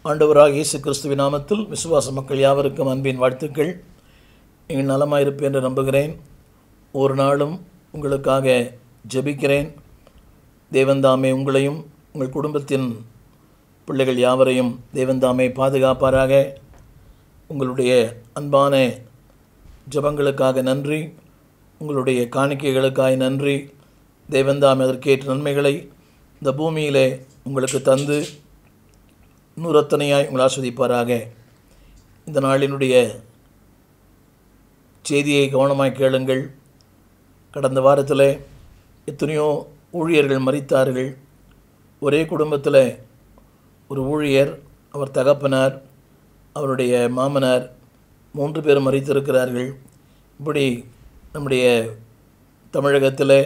ஆண்டவராக இயேசு கிறிஸ்துவின் நாமத்தில் விசுவாச மக்கள் யாவருக்கும் அன்பின் வாழ்த்துக்கள் நீங்கள் நலமாயிருப்பேன் என்று நம்புகிறேன் ஒரு நாளும் உங்களுக்காக ஜெபிக்கிறேன் தேவன்தாமே உங்களையும் உங்கள் குடும்பத்தின் பிள்ளைகள் யாவரையும் தேவன்தாமே பாதுகாப்பாராக உங்களுடைய அன்பான ஜெபங்களுக்காக நன்றி உங்களுடைய காணிக்கைகளுக்காக நன்றி தேவன்தாமே அதற்கேற்ற நன்மைகளை இந்த பூமியிலே உங்களுக்கு தந்து நூறத்தனையாய் உங்களை ஆஸ்வதிப்பாராக இந்த நாளினுடைய செய்தியை கவனமாய் கேளுங்கள் கடந்த வாரத்தில் எத்தனையோ ஊழியர்கள் மறித்தார்கள் ஒரே குடும்பத்தில் ஒரு ஊழியர் அவர் தகப்பனார் அவருடைய மாமனார் மூன்று பேர் மறித்திருக்கிறார்கள் இப்படி நம்முடைய தமிழகத்தில்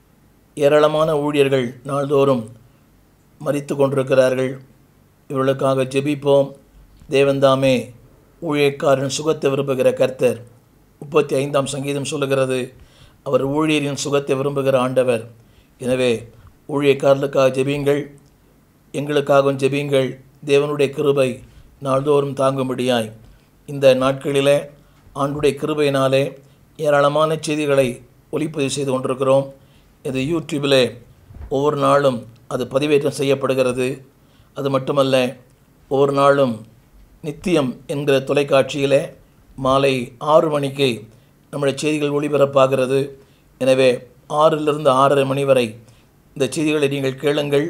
ஏராளமான ஊழியர்கள் நாள்தோறும் மறித்து கொண்டிருக்கிறார்கள் இவர்களுக்காக ஜெபிப்போம் தேவன்தாமே ஊழியக்காரன் சுகத்தை விரும்புகிற கர்த்தர் முப்பத்தி ஐந்தாம் சங்கீதம் சொல்லுகிறது அவர் ஊழியரின் சுகத்தை விரும்புகிற ஆண்டவர் எனவே ஊழியக்காரர்களுக்காக ஜெபியுங்கள் எங்களுக்காகவும் ஜெபியுங்கள் தேவனுடைய கிருபை நாள்தோறும் தாங்கும்படியாய் இந்த நாட்களிலே ஆண்டுடைய கிருபையினாலே ஏராளமான செய்திகளை ஒளிப்பதிவு செய்து கொண்டிருக்கிறோம் இது யூடியூபில் ஒவ்வொரு நாளும் அது பதிவேற்றம் செய்யப்படுகிறது அது மட்டுமல்ல ஒவ்வொரு நாளும் நித்தியம் என்கிற தொலைக்காட்சியில் மாலை ஆறு மணிக்கு நம்முடைய செய்திகள் ஒளிபரப்பாகிறது எனவே ஆறிலிருந்து ஆறரை மணி வரை இந்த செய்திகளை நீங்கள் கேளுங்கள்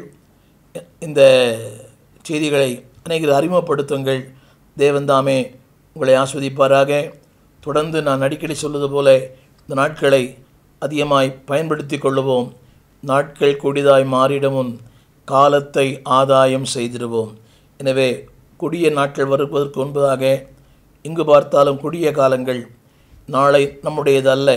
இந்த செய்திகளை அனைவரும் அறிமுகப்படுத்துங்கள் தேவன்தாமே உங்களை ஆஸ்வதிப்பாராக தொடர்ந்து நான் அடிக்கடி சொல்வது போல இந்த நாட்களை அதிகமாய் பயன்படுத்தி கொள்ளுவோம் நாட்கள் கொடிதாய் மாறிடமும் காலத்தை ஆதாயம் செய்திடுவோம் எனவே கொடிய நாட்கள் வருவதற்கு முன்பதாக இங்கு பார்த்தாலும் கொடிய காலங்கள் நாளை நம்முடையது அல்ல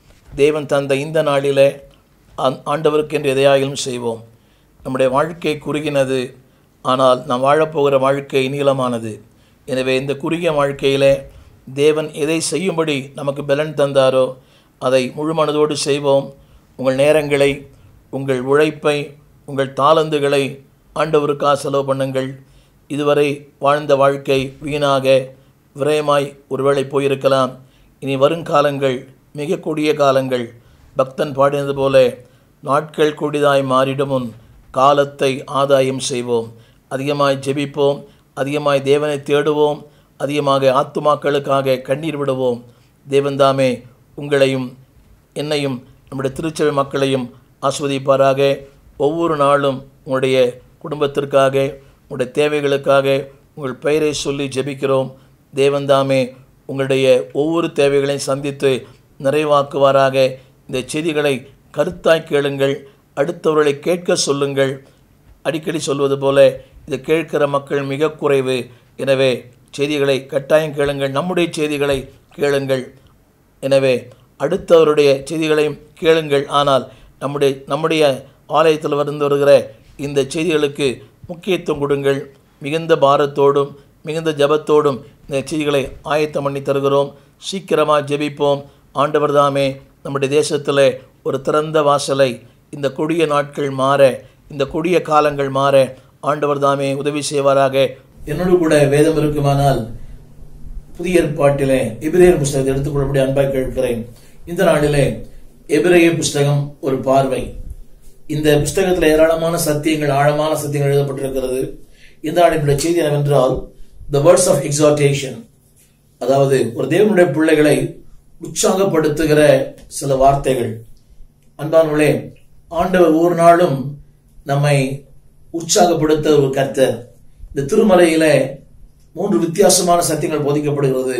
தேவன் தந்த இந்த நாளிலே ஆண்டவருக்கு என்று எதையாயிலும் செய்வோம் நம்முடைய வாழ்க்கை குறுகினது ஆனால் நாம் வாழப்போகிற வாழ்க்கை நீளமானது எனவே இந்த குறுகிய வாழ்க்கையில் தேவன் எதை செய்யும்படி நமக்கு பலன் தந்தாரோ அதை முழு மனதோடு செய்வோம் உங்கள் நேரங்களை உங்கள் உழைப்பை உங்கள் தாளந்துகளை ஆண்டவருக்காக செலவு பண்ணுங்கள் இதுவரை வாழ்ந்த வாழ்க்கை வீணாக விரயமாய் ஒருவேளை போயிருக்கலாம் இனி வருங்காலங்கள் மிக கொடிய காலங்கள் பக்தன் பாடினது போல நாட்கள் கொடிதாய் மாறிடமுன் காலத்தை ஆதாயம் செய்வோம் அதிகமாய் ஜெபிப்போம் அதிகமாய் தேவனை தேடுவோம் அதிகமாக ஆத்துமாக்களுக்காக கண்ணீர் விடுவோம் தேவன்தாமே உங்களையும் என்னையும் நம்முடைய திருச்சபை மக்களையும் ஆஸ்வதிப்பாராக ஒவ்வொரு நாளும் உங்களுடைய குடும்பத்திற்காக உங்களுடைய தேவைகளுக்காக உங்கள் பெயரை சொல்லி ஜெபிக்கிறோம் தேவன்தாமே உங்களுடைய ஒவ்வொரு தேவைகளையும் சந்தித்து நிறைவாக்குவாராக இந்த செய்திகளை கருத்தாய் கேளுங்கள் அடுத்தவர்களை கேட்க சொல்லுங்கள் அடிக்கடி சொல்வது போல இதை கேட்கிற மக்கள் மிக குறைவு எனவே செய்திகளை கட்டாயம் கேளுங்கள் நம்முடைய செய்திகளை கேளுங்கள் எனவே அடுத்தவருடைய செய்திகளையும் கேளுங்கள் ஆனால் நம்முடைய நம்முடைய ஆலயத்தில் வந்து வருகிற இந்த செய்திகளுக்கு முக்கியத்துவம் கொடுங்கள் மிகுந்த பாரத்தோடும் மிகுந்த ஜபத்தோடும் இந்த செய்திகளை ஆயத்தம் பண்ணி தருகிறோம் சீக்கிரமாக ஜெபிப்போம் ஆண்டவர் தாமே நம்முடைய தேசத்தில் ஒரு திறந்த வாசலை இந்த கொடிய நாட்கள் மாற இந்த கொடிய காலங்கள் மாற ஆண்டவர் தாமே உதவி செய்வாராக என்னோடு கூட வேதம் இருக்குமானால் புதிய ஏற்பாட்டிலே எபிரேயர் புஸ்தகத்தை எடுத்துக்கொள்ளபடி அன்பாய் கேட்கிறேன் இந்த நாளிலே எபிரேய புஸ்தகம் ஒரு பார்வை இந்த புஸ்தகத்தில் ஏராளமான சத்தியங்கள் ஆழமான சத்தியங்கள் எழுதப்பட்டிருக்கிறது இந்த நாளினுடைய செய்தி என்னவென்றால் த வேர்ட்ஸ் ஆஃப் எக்ஸாட்டேஷன் அதாவது ஒரு தேவனுடைய பிள்ளைகளை உற்சாகப்படுத்துகிற சில வார்த்தைகள் அன்பானவர்களே ஆண்டவர் ஒவ்வொரு நாளும் நம்மை உற்சாகப்படுத்த ஒரு கர்த்தர் இந்த திருமலையில மூன்று வித்தியாசமான சத்தியங்கள் போதிக்கப்படுகிறது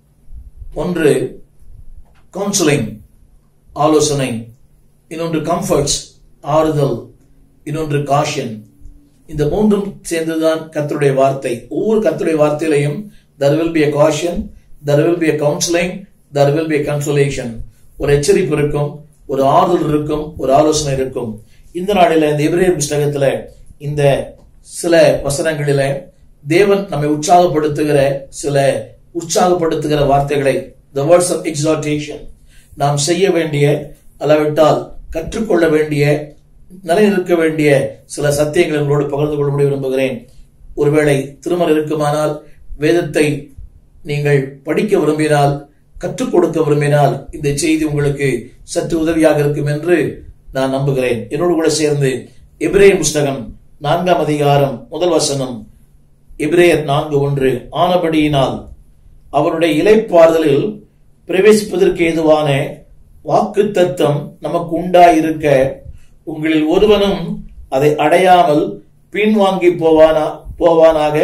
ஒன்று கவுன்சிலிங் ஆலோசனை இன்னொன்று கம்ஃபர்ட்ஸ் ஆறுதல் இன்னொன்று காஷன் இந்த மூன்றும் சேர்ந்துதான் கத்தருடைய வார்த்தை ஒவ்வொரு கத்தருடைய வார்த்தையிலையும் there will be a caution there will be a counseling there will be a consolation ஒரு எச்சரிப்பு இருக்கும் ஒரு ஆறுதல் இருக்கும் ஒரு ஆலோசனை இருக்கும் இந்த நாளில இந்த எபிரேயர் புஸ்தகத்துல இந்த சில வசனங்களில தேவன் நம்மை உற்சாகப்படுத்துகிற சில உற்சாகப்படுத்துகிற வார்த்தைகளை the words of exhortation நாம் செய்ய வேண்டிய அளவிட்டால் கற்றுக்கொள்ள வேண்டிய நிலைநிற்க வேண்டிய சில சத்தியங்களை உங்களோடு பகிர்ந்து கொள்ள விரும்புகிறேன் ஒருவேளை திருமணம் இருக்குமானால் வேதத்தை நீங்கள் படிக்க விரும்பினால் கற்றுக் கொடுக்க விரும்பினால் இந்த செய்தி உங்களுக்கு சற்று உதவியாக இருக்கும் என்று நான் நம்புகிறேன் என்னோடு கூட சேர்ந்து எபிரேய புஸ்தகம் நான்காம் அதிகாரம் முதல் வசனம் எபிரேயர் நான்கு ஒன்று ஆனபடியினால் அவருடைய இலைப்பாறுதலில் பிரவேசிப்பதற்கு ஏதுவான வாக்கு தத்தம் நமக்கு உண்டாயிருக்க உங்களில் ஒருவனும் அதை அடையாமல் பின்வாங்கி போவானா போவானாக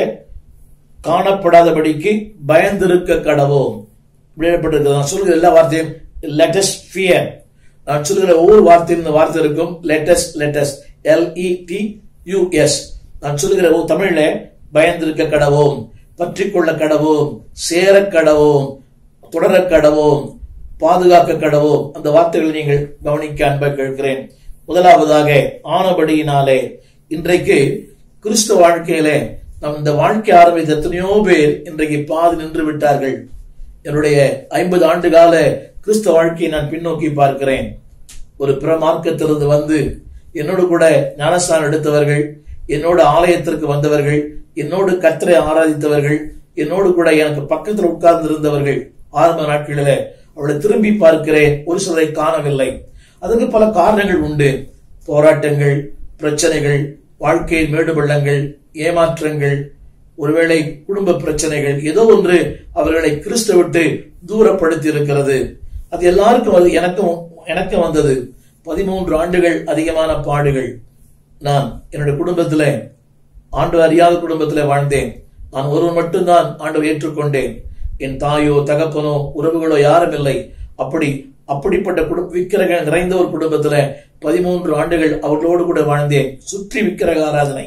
காணப்படாதபடிக்கு பயந்திருக்க கடவோம் இப்படிப்பட்டிருக்கிறது நான் சொல்கிற எல்லா வார்த்தையும் லெட்டஸ் ஃபியர் நான் சொல்கிற ஒவ்வொரு வார்த்தையும் இந்த வார்த்தை இருக்கும் let us let us L E T U S நான் சொல்லுகிற ஒவ்வொரு தமிழ்ல பயந்திருக்க கடவோம் பற்றி கொள்ள கடவோம் சேர கடவோம் தொடர கடவோம் பாதுகாக்க கடவோம் அந்த வார்த்தைகளை நீங்கள் கவனிக்க அன்பை கேட்கிறேன் முதலாவதாக ஆனபடியினாலே இன்றைக்கு கிறிஸ்துவ வாழ்க்கையிலே நம் இந்த வாழ்க்கை ஆரம்பித்த எத்தனையோ பேர் இன்றைக்கு பாதி நின்று விட்டார்கள் என்னுடைய ஐம்பது ஆண்டு கால கிறிஸ்தவ வாழ்க்கையை நான் பின்னோக்கி பார்க்கிறேன் ஒரு பிற மார்க்கத்திலிருந்து வந்து என்னோடு கூட ஞானஸ்தானம் எடுத்தவர்கள் என்னோடு ஆலயத்திற்கு வந்தவர்கள் என்னோடு கத்தரை ஆராதித்தவர்கள் என்னோடு கூட எனக்கு பக்கத்தில் உட்கார்ந்து இருந்தவர்கள் ஆரம்ப நாட்களில அவளை திரும்பி பார்க்கிறேன் ஒரு சிலரை காணவில்லை அதுக்கு பல காரணங்கள் உண்டு போராட்டங்கள் பிரச்சனைகள் வாழ்க்கையில் மேடு பள்ளங்கள் ஏமாற்றங்கள் ஒருவேளை குடும்ப பிரச்சனைகள் ஏதோ ஒன்று அவர்களை கிறிஸ்து விட்டு தூரப்படுத்தி இருக்கிறது அது எல்லாருக்கும் அது எனக்கும் எனக்கும் வந்தது பதிமூன்று ஆண்டுகள் அதிகமான பாடுகள் நான் என்னுடைய குடும்பத்துல ஆண்டு அறியாத குடும்பத்துல வாழ்ந்தேன் நான் ஒருவன் மட்டும்தான் ஆண்டவை ஏற்றுக்கொண்டேன் என் தாயோ தகப்பனோ உறவுகளோ யாரும் இல்லை அப்படி அப்படிப்பட்ட குடும்ப விக்கிரக நிறைந்த ஒரு குடும்பத்துல பதிமூன்று ஆண்டுகள் அவர்களோடு கூட வாழ்ந்தேன் சுற்றி விக்கிரக ஆராதனை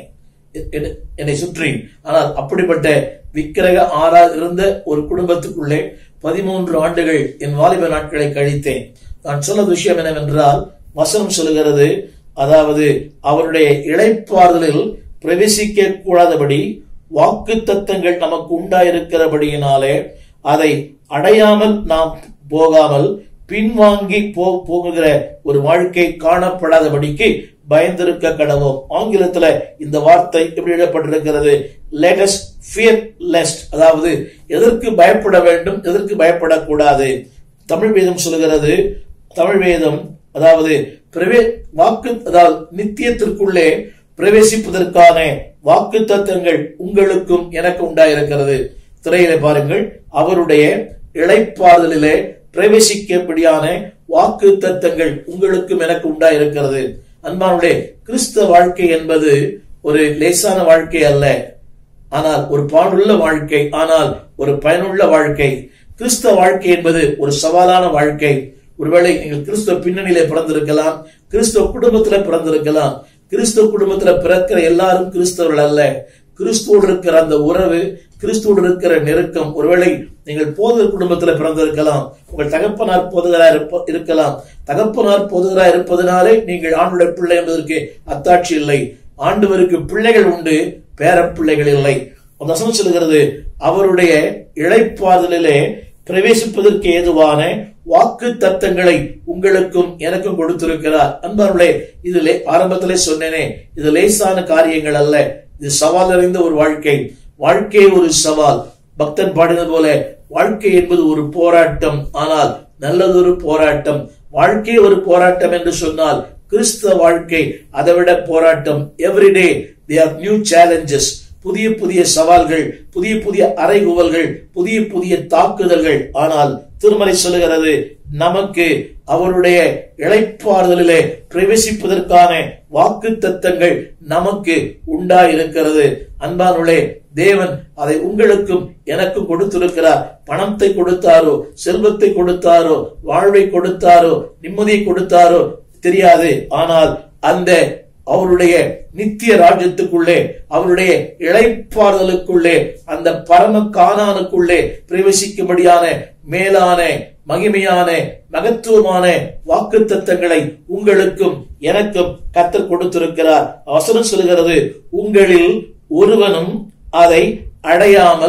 என்னை சுற்றி ஆனால் அப்படிப்பட்ட விக்கிரக ஆரா இருந்த ஒரு குடும்பத்துக்குள்ளே பதிமூன்று ஆண்டுகள் என் வாலிப நாட்களை கழித்தேன் நான் சொல்ல விஷயம் என்னவென்றால் வசனம் சொல்லுகிறது அதாவது அவருடைய இழைப்பாறுதலில் பிரவேசிக்க கூடாதபடி வாக்கு தத்தங்கள் நமக்கு உண்டாயிருக்கிறபடியினாலே அதை அடையாமல் நாம் போகாமல் பின்வாங்கி போ போகிற ஒரு வாழ்க்கை காணப்படாதபடிக்கு பயந்திருக்க கடவோம் ஆங்கிலத்துல இந்த வார்த்தை எப்படி எழுதப்பட்டிருக்கிறது லேட்டஸ்ட் ஃபியர் லெஸ்ட் அதாவது எதற்கு பயப்பட வேண்டும் எதற்கு பயப்படக்கூடாது தமிழ் வேதம் சொல்கிறது தமிழ் வேதம் அதாவது பிரவே வாக்கு அதாவது நித்தியத்திற்குள்ளே பிரவேசிப்பதற்கான வாக்கு தத்தங்கள் உங்களுக்கும் எனக்கு உண்டாயிருக்கிறது திரையில பாருங்கள் அவருடைய இழைப்பாதலிலே பிரவேசிக்கப்படியான வாக்கு தத்தங்கள் உங்களுக்கும் எனக்கு உண்டாயிருக்கிறது அன்பானுடைய கிறிஸ்தவ வாழ்க்கை என்பது ஒரு லேசான வாழ்க்கை அல்ல ஆனால் ஒரு பாடுள்ள வாழ்க்கை ஆனால் ஒரு பயனுள்ள வாழ்க்கை கிறிஸ்தவ வாழ்க்கை என்பது ஒரு சவாலான வாழ்க்கை ஒருவேளை நீங்கள் கிறிஸ்தவ பின்னணியிலே பிறந்திருக்கலாம் கிறிஸ்தவ குடும்பத்துல பிறந்திருக்கலாம் கிறிஸ்தவ குடும்பத்துல பிறக்கிற எல்லாரும் கிறிஸ்தவர்கள் அல்ல கிறிஸ்துவோடு இருக்கிற அந்த உறவு கிறிஸ்துவோடு இருக்கிற நெருக்கம் ஒருவேளை நீங்கள் போதகர் குடும்பத்துல பிறந்திருக்கலாம் உங்கள் தகப்பனார் போதகரா இருக்கலாம் தகப்பனார் போதகரா இருப்பதனாலே நீங்கள் ஆண்டுடைய பிள்ளை என்பதற்கு அத்தாட்சி இல்லை ஆண்டவருக்கு பிள்ளைகள் உண்டு பேர பிள்ளைகள் இல்லை வசனம் சொல்கிறது அவருடைய இழைப்பாதலிலே பிரவேசிப்பதற்கு ஏதுவான வாக்கு தத்தங்களை உங்களுக்கும் எனக்கும் கொடுத்திருக்கிறார் அன்பார்களே இதுல ஆரம்பத்திலே சொன்னேனே இது லேசான காரியங்கள் அல்ல இது சவால் நிறைந்த ஒரு வாழ்க்கை வாழ்க்கை ஒரு சவால் பக்தன் பாடினது போல வாழ்க்கை என்பது ஒரு போராட்டம் ஆனால் நல்லதொரு போராட்டம் வாழ்க்கை ஒரு போராட்டம் என்று சொன்னால் கிறிஸ்தவ வாழ்க்கை அதை விட போராட்டம் every day they are new challenges புதிய புதிய சவால்கள் புதிய புதிய அறைகுவல்கள் புதிய புதிய தாக்குதல்கள் ஆனால் திருமலை சொல்லுகிறது நமக்கு அவருடைய இழைப்பாறுதலிலே பிரவேசிப்பதற்கான வாக்கு தத்தங்கள் நமக்கு உண்டாயிருக்கிறது அன்பானுளே தேவன் அதை உங்களுக்கும் எனக்கும் கொடுத்திருக்கிறார் பணத்தை கொடுத்தாரோ செல்வத்தை கொடுத்தாரோ வாழ்வை கொடுத்தாரோ நிம்மதியை கொடுத்தாரோ தெரியாது ஆனால் அந்த அவருடைய நித்திய ராஜ்யத்துக்குள்ளே அவருடைய இழைப்பாறுதலுக்குள்ளே அந்த பரம காணானுக்குள்ளே பிரவேசிக்கும்படியான மேலான மகிமையான மகத்துவமான வாக்கு தத்தங்களை உங்களுக்கும் எனக்கும் கத்தர் கொடுத்திருக்கிறார் அவசரம் சொல்கிறது உங்களில் ஒருவனும் அதை அடையாமல்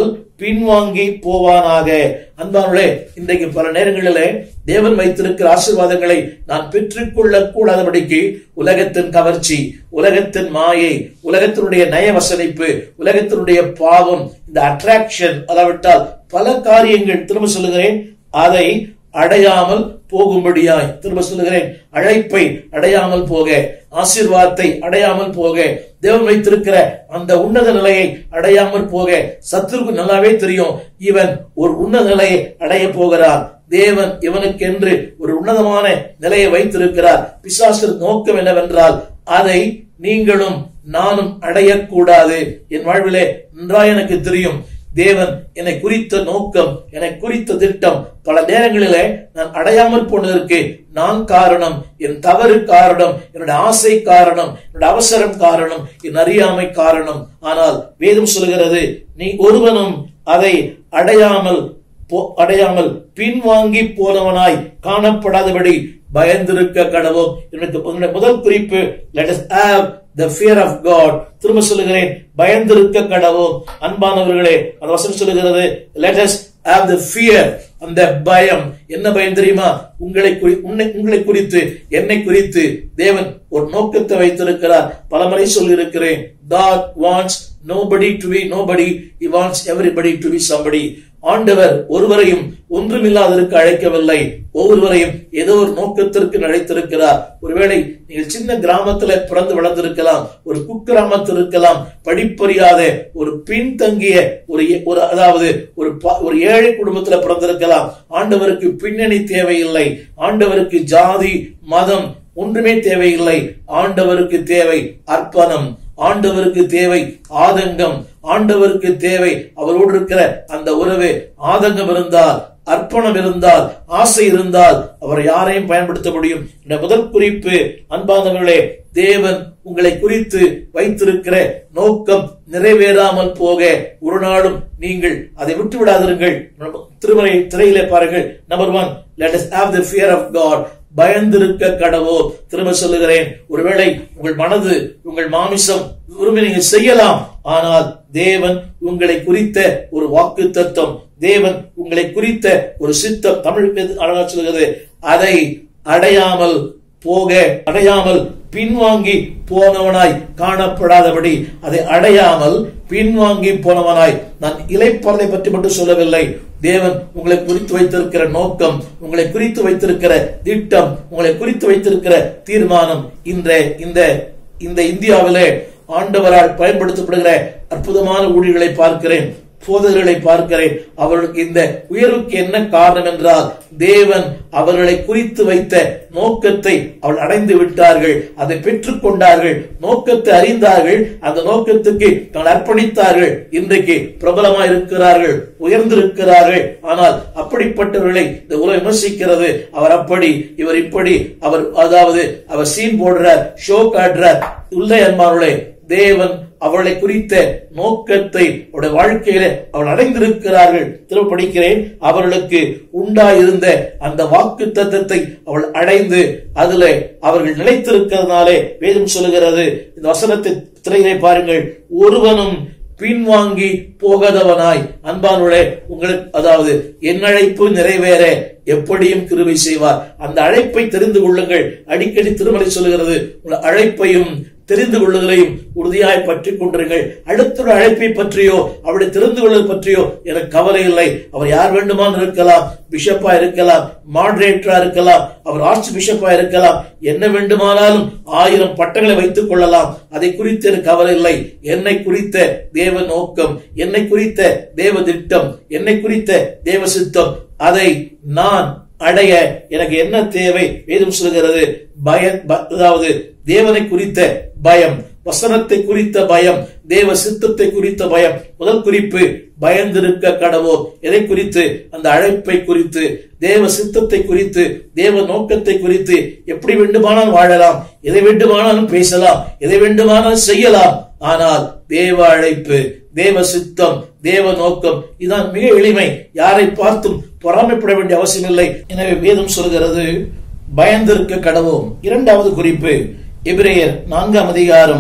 பின்வாங்கி போவானாக அன்பானுளே இன்றைக்கு பல நேரங்களிலே தேவன் வைத்திருக்கிற ஆசீர்வாதங்களை நான் பெற்றுக்கொள்ள கூடாதபடிக்கு உலகத்தின் கவர்ச்சி உலகத்தின் மாயை உலகத்தினுடைய நயவசனிப்பு உலகத்தினுடைய பாவம் இந்த அட்ராக்ஷன் அதாவிட்டால் பல காரியங்கள் திரும்ப சொல்லுகிறேன் அதை அடையாமல் போகும்படியாய் திரும்ப சொல்லுகிறேன் அழைப்பை அடையாமல் போக ஆசீர்வாதத்தை அடையாமல் போக தேவன் வைத்திருக்கிற அந்த உன்னத நிலையை அடையாமல் போக சத்துருக்கு நல்லாவே தெரியும் இவன் ஒரு உன்னத நிலையை அடைய போகிறான் தேவன் இவனுக்கென்று ஒரு உன்னதமான நிலையை வைத்திருக்கிறார் பிசாசு நோக்கம் என்னவென்றால் அதை நீங்களும் நானும் அடையக்கூடாது என் வாழ்விலே நன்றாய் எனக்கு தெரியும் தேவன் என்னை குறித்த நோக்கம் என்னை குறித்த திட்டம் பல நேரங்களிலே நான் அடையாமல் போனதற்கு நான் காரணம் என் தவறு காரணம் என்னுடைய ஆசை காரணம் என்னுடைய அவசரம் காரணம் என் அறியாமை காரணம் ஆனால் வேதம் சொல்கிறது நீ ஒருவனும் அதை அடையாமல் போ- அடையாமல் பின்வாங்கி போனவனாய் காணப்படாதபடி பயந்திருக்க கடவோம் எனக்கு உன்னுடைய முதல் குறிப்பு let us have the fear of God திரும்ப சொல்லுகிறேன் பயந்திருக்க கடவோம் அன்பானவர்களே அந்த வசனம் சொல்லுகிறது let us have the fear அந்த பயம் என்ன பயம் தெரியுமா உங்களை குறி உன்னை உங்களை குறித்து என்னை குறித்து தேவன் ஒரு நோக்கத்தை வைத்திருக்கிறார் பலமுறை சொல்லியிருக்கிறேன் God wants nobody to be nobody he wants everybody to be somebody ஆண்டவர் ஒருவரையும் ஒன்றுமில்லாததற்கு அழைக்கவில்லை ஒவ்வொருவரையும் ஏதோ ஒரு நோக்கத்திற்கு அழைத்திருக்கிறார் ஒருவேளை நீங்கள் சின்ன கிராமத்துல பிறந்து வளர்ந்திருக்கலாம் ஒரு குக்கிராமத்தில் இருக்கலாம் படிப்பறியாத ஒரு பின்தங்கிய ஒரு ஏ- ஒரு அதாவது ஒரு பா- ஒரு ஏழை குடும்பத்துல பிறந்திருக்கலாம் ஆண்டவருக்கு பின்னணி தேவையில்லை ஆண்டவருக்கு ஜாதி மதம் ஒன்றுமே தேவையில்லை ஆண்டவருக்கு தேவை அர்ப்பணம் ஆண்டவருக்கு தேவை ஆதங்கம் ஆண்டவருக்கு தேவை அவரோடு இருக்கிற அந்த உறவு ஆதங்கம் இருந்தால் அர்ப்பணம் இருந்தால் ஆசை இருந்தால் அவர் யாரையும் பயன்படுத்த முடியும் இந்த முதல் குறிப்பு அன்பானவர்களே தேவன் உங்களை குறித்து வைத்திருக்கிற நோக்கம் நிறைவேறாமல் போக ஒரு நாளும் நீங்கள் அதை விட்டு விடாதிருங்கள் திருமலை திரையிலே பாருங்கள் number one let us have the fear of God பயந்திருக்க கடவோ திரும்ப சொல்லுகிறேன் ஒருவேளை உங்கள் மனது உங்கள் மாமிசம் விரும்பி நீங்கள் செய்யலாம் ஆனால் தேவன் உங்களை குறித்த ஒரு வாக்கு தத்துவம் தேவன் உங்களை குறித்த ஒரு சித்தம் தமிழ் எது அழகா சொல்லுகிறது அதை அடையாமல் போக அடையாமல் பின்வாங்கி போனவனாய் காணப்படாதபடி அதை அடையாமல் பின்வாங்கி போனவனாய் நான் இலைப்பாறை பற்றி மட்டும் சொல்லவில்லை தேவன் உங்களை குறித்து வைத்திருக்கிற நோக்கம் உங்களை குறித்து வைத்திருக்கிற திட்டம் உங்களை குறித்து வைத்திருக்கிற தீர்மானம் இந்த இந்த இந்த இந்தியாவிலே ஆண்டவரால் பயன்படுத்தப்படுகிற அற்புதமான ஊழியர்களை பார்க்கிறேன் போதகர்களை பார்க்கிறேன் அவர்களுக்கு இந்த உயர்வுக்கு என்ன காரணம் என்றால் தேவன் அவர்களை குறித்து வைத்த நோக்கத்தை அவள் அடைந்து விட்டார்கள் அதை பெற்றுக் கொண்டார்கள் நோக்கத்தை அறிந்தார்கள் அந்த நோக்கத்துக்கு தங்கள் அர்ப்பணித்தார்கள் இன்றைக்கு பிரபலமாக இருக்கிறார்கள் உயர்ந்திருக்கிறார்கள் ஆனால் அப்படிப்பட்டவர்களை இந்த உலகம் விமர்சிக்கிறது அவர் அப்படி இவர் இப்படி அவர் அதாவது அவர் சீன் போடுறார் ஷோ காட்டுறார் இல்லை அன்பார்களே தேவன் அவளை குறித்த நோக்கத்தை அவருடைய வாழ்க்கையில அவள் அடைந்திருக்கிறார்கள் திரும்ப படிக்கிறேன் அவர்களுக்கு உண்டாயிருந்த அந்த வாக்கு தத்தத்தை அவள் அடைந்து அதுல அவர்கள் நிலைத்திருக்கிறதுனாலே வேதம் சொல்லுகிறது இந்த வசனத்தை திரையிலே பாருங்கள் ஒருவனும் பின்வாங்கி போகாதவனாய் அன்பானுடைய உங்களுக்கு அதாவது என் அழைப்பு நிறைவேற எப்படியும் கிருபை செய்வார் அந்த அழைப்பை தெரிந்து கொள்ளுங்கள் அடிக்கடி திருமலை சொல்லுகிறது உங்கள் அழைப்பையும் தெரிந்து கொள்ளுதலையும் உறுதியாய் பற்றிக் கொண்டிருங்கள் அடுத்த அழைப்பை பற்றியோ அவருடைய தெரிந்து கொள்வது பற்றியோ எனக்கு கவலை இல்லை அவர் யார் வேண்டுமானால் இருக்கலாம் பிஷப்பா இருக்கலாம் மாடரேட்டரா இருக்கலாம் அவர் ஆர்ச் பிஷப்பா இருக்கலாம் என்ன வேண்டுமானாலும் ஆயிரம் பட்டங்களை வைத்துக் கொள்ளலாம் அதை குறித்து எனக்கு கவலை இல்லை என்னை குறித்த தேவ நோக்கம் என்னை குறித்த தேவ திட்டம் என்னை குறித்த தேவ சித்தம் அதை நான் அடைய எனக்கு என்ன தேவை வேதம் சொல்கிறது பய ப- அதாவது தேவனை குறித்த பயம் வசனத்தை குறித்த பயம் தேவ சித்தத்தை குறித்த பயம் முதல் குறிப்பு பயந்திருக்க கடவோ எதை குறித்து அந்த அழைப்பை குறித்து தேவ சித்தத்தை குறித்து தேவ நோக்கத்தை குறித்து எப்படி வேண்டுமானாலும் வாழலாம் எதை வேண்டுமானாலும் பேசலாம் எதை வேண்டுமானாலும் செய்யலாம் ஆனால் தேவ அழைப்பு தேவ சித்தம் தேவ நோக்கம் இதான் மிக எளிமை யாரை பார்த்தும் பொறாமைப்பட வேண்டிய அவசியம் இல்லை எனவே வேதம் சொல்கிறது பயந்திருக்க கடவோம் இரண்டாவது குறிப்பு எபிரேயர் நான்காம் அதிகாரம்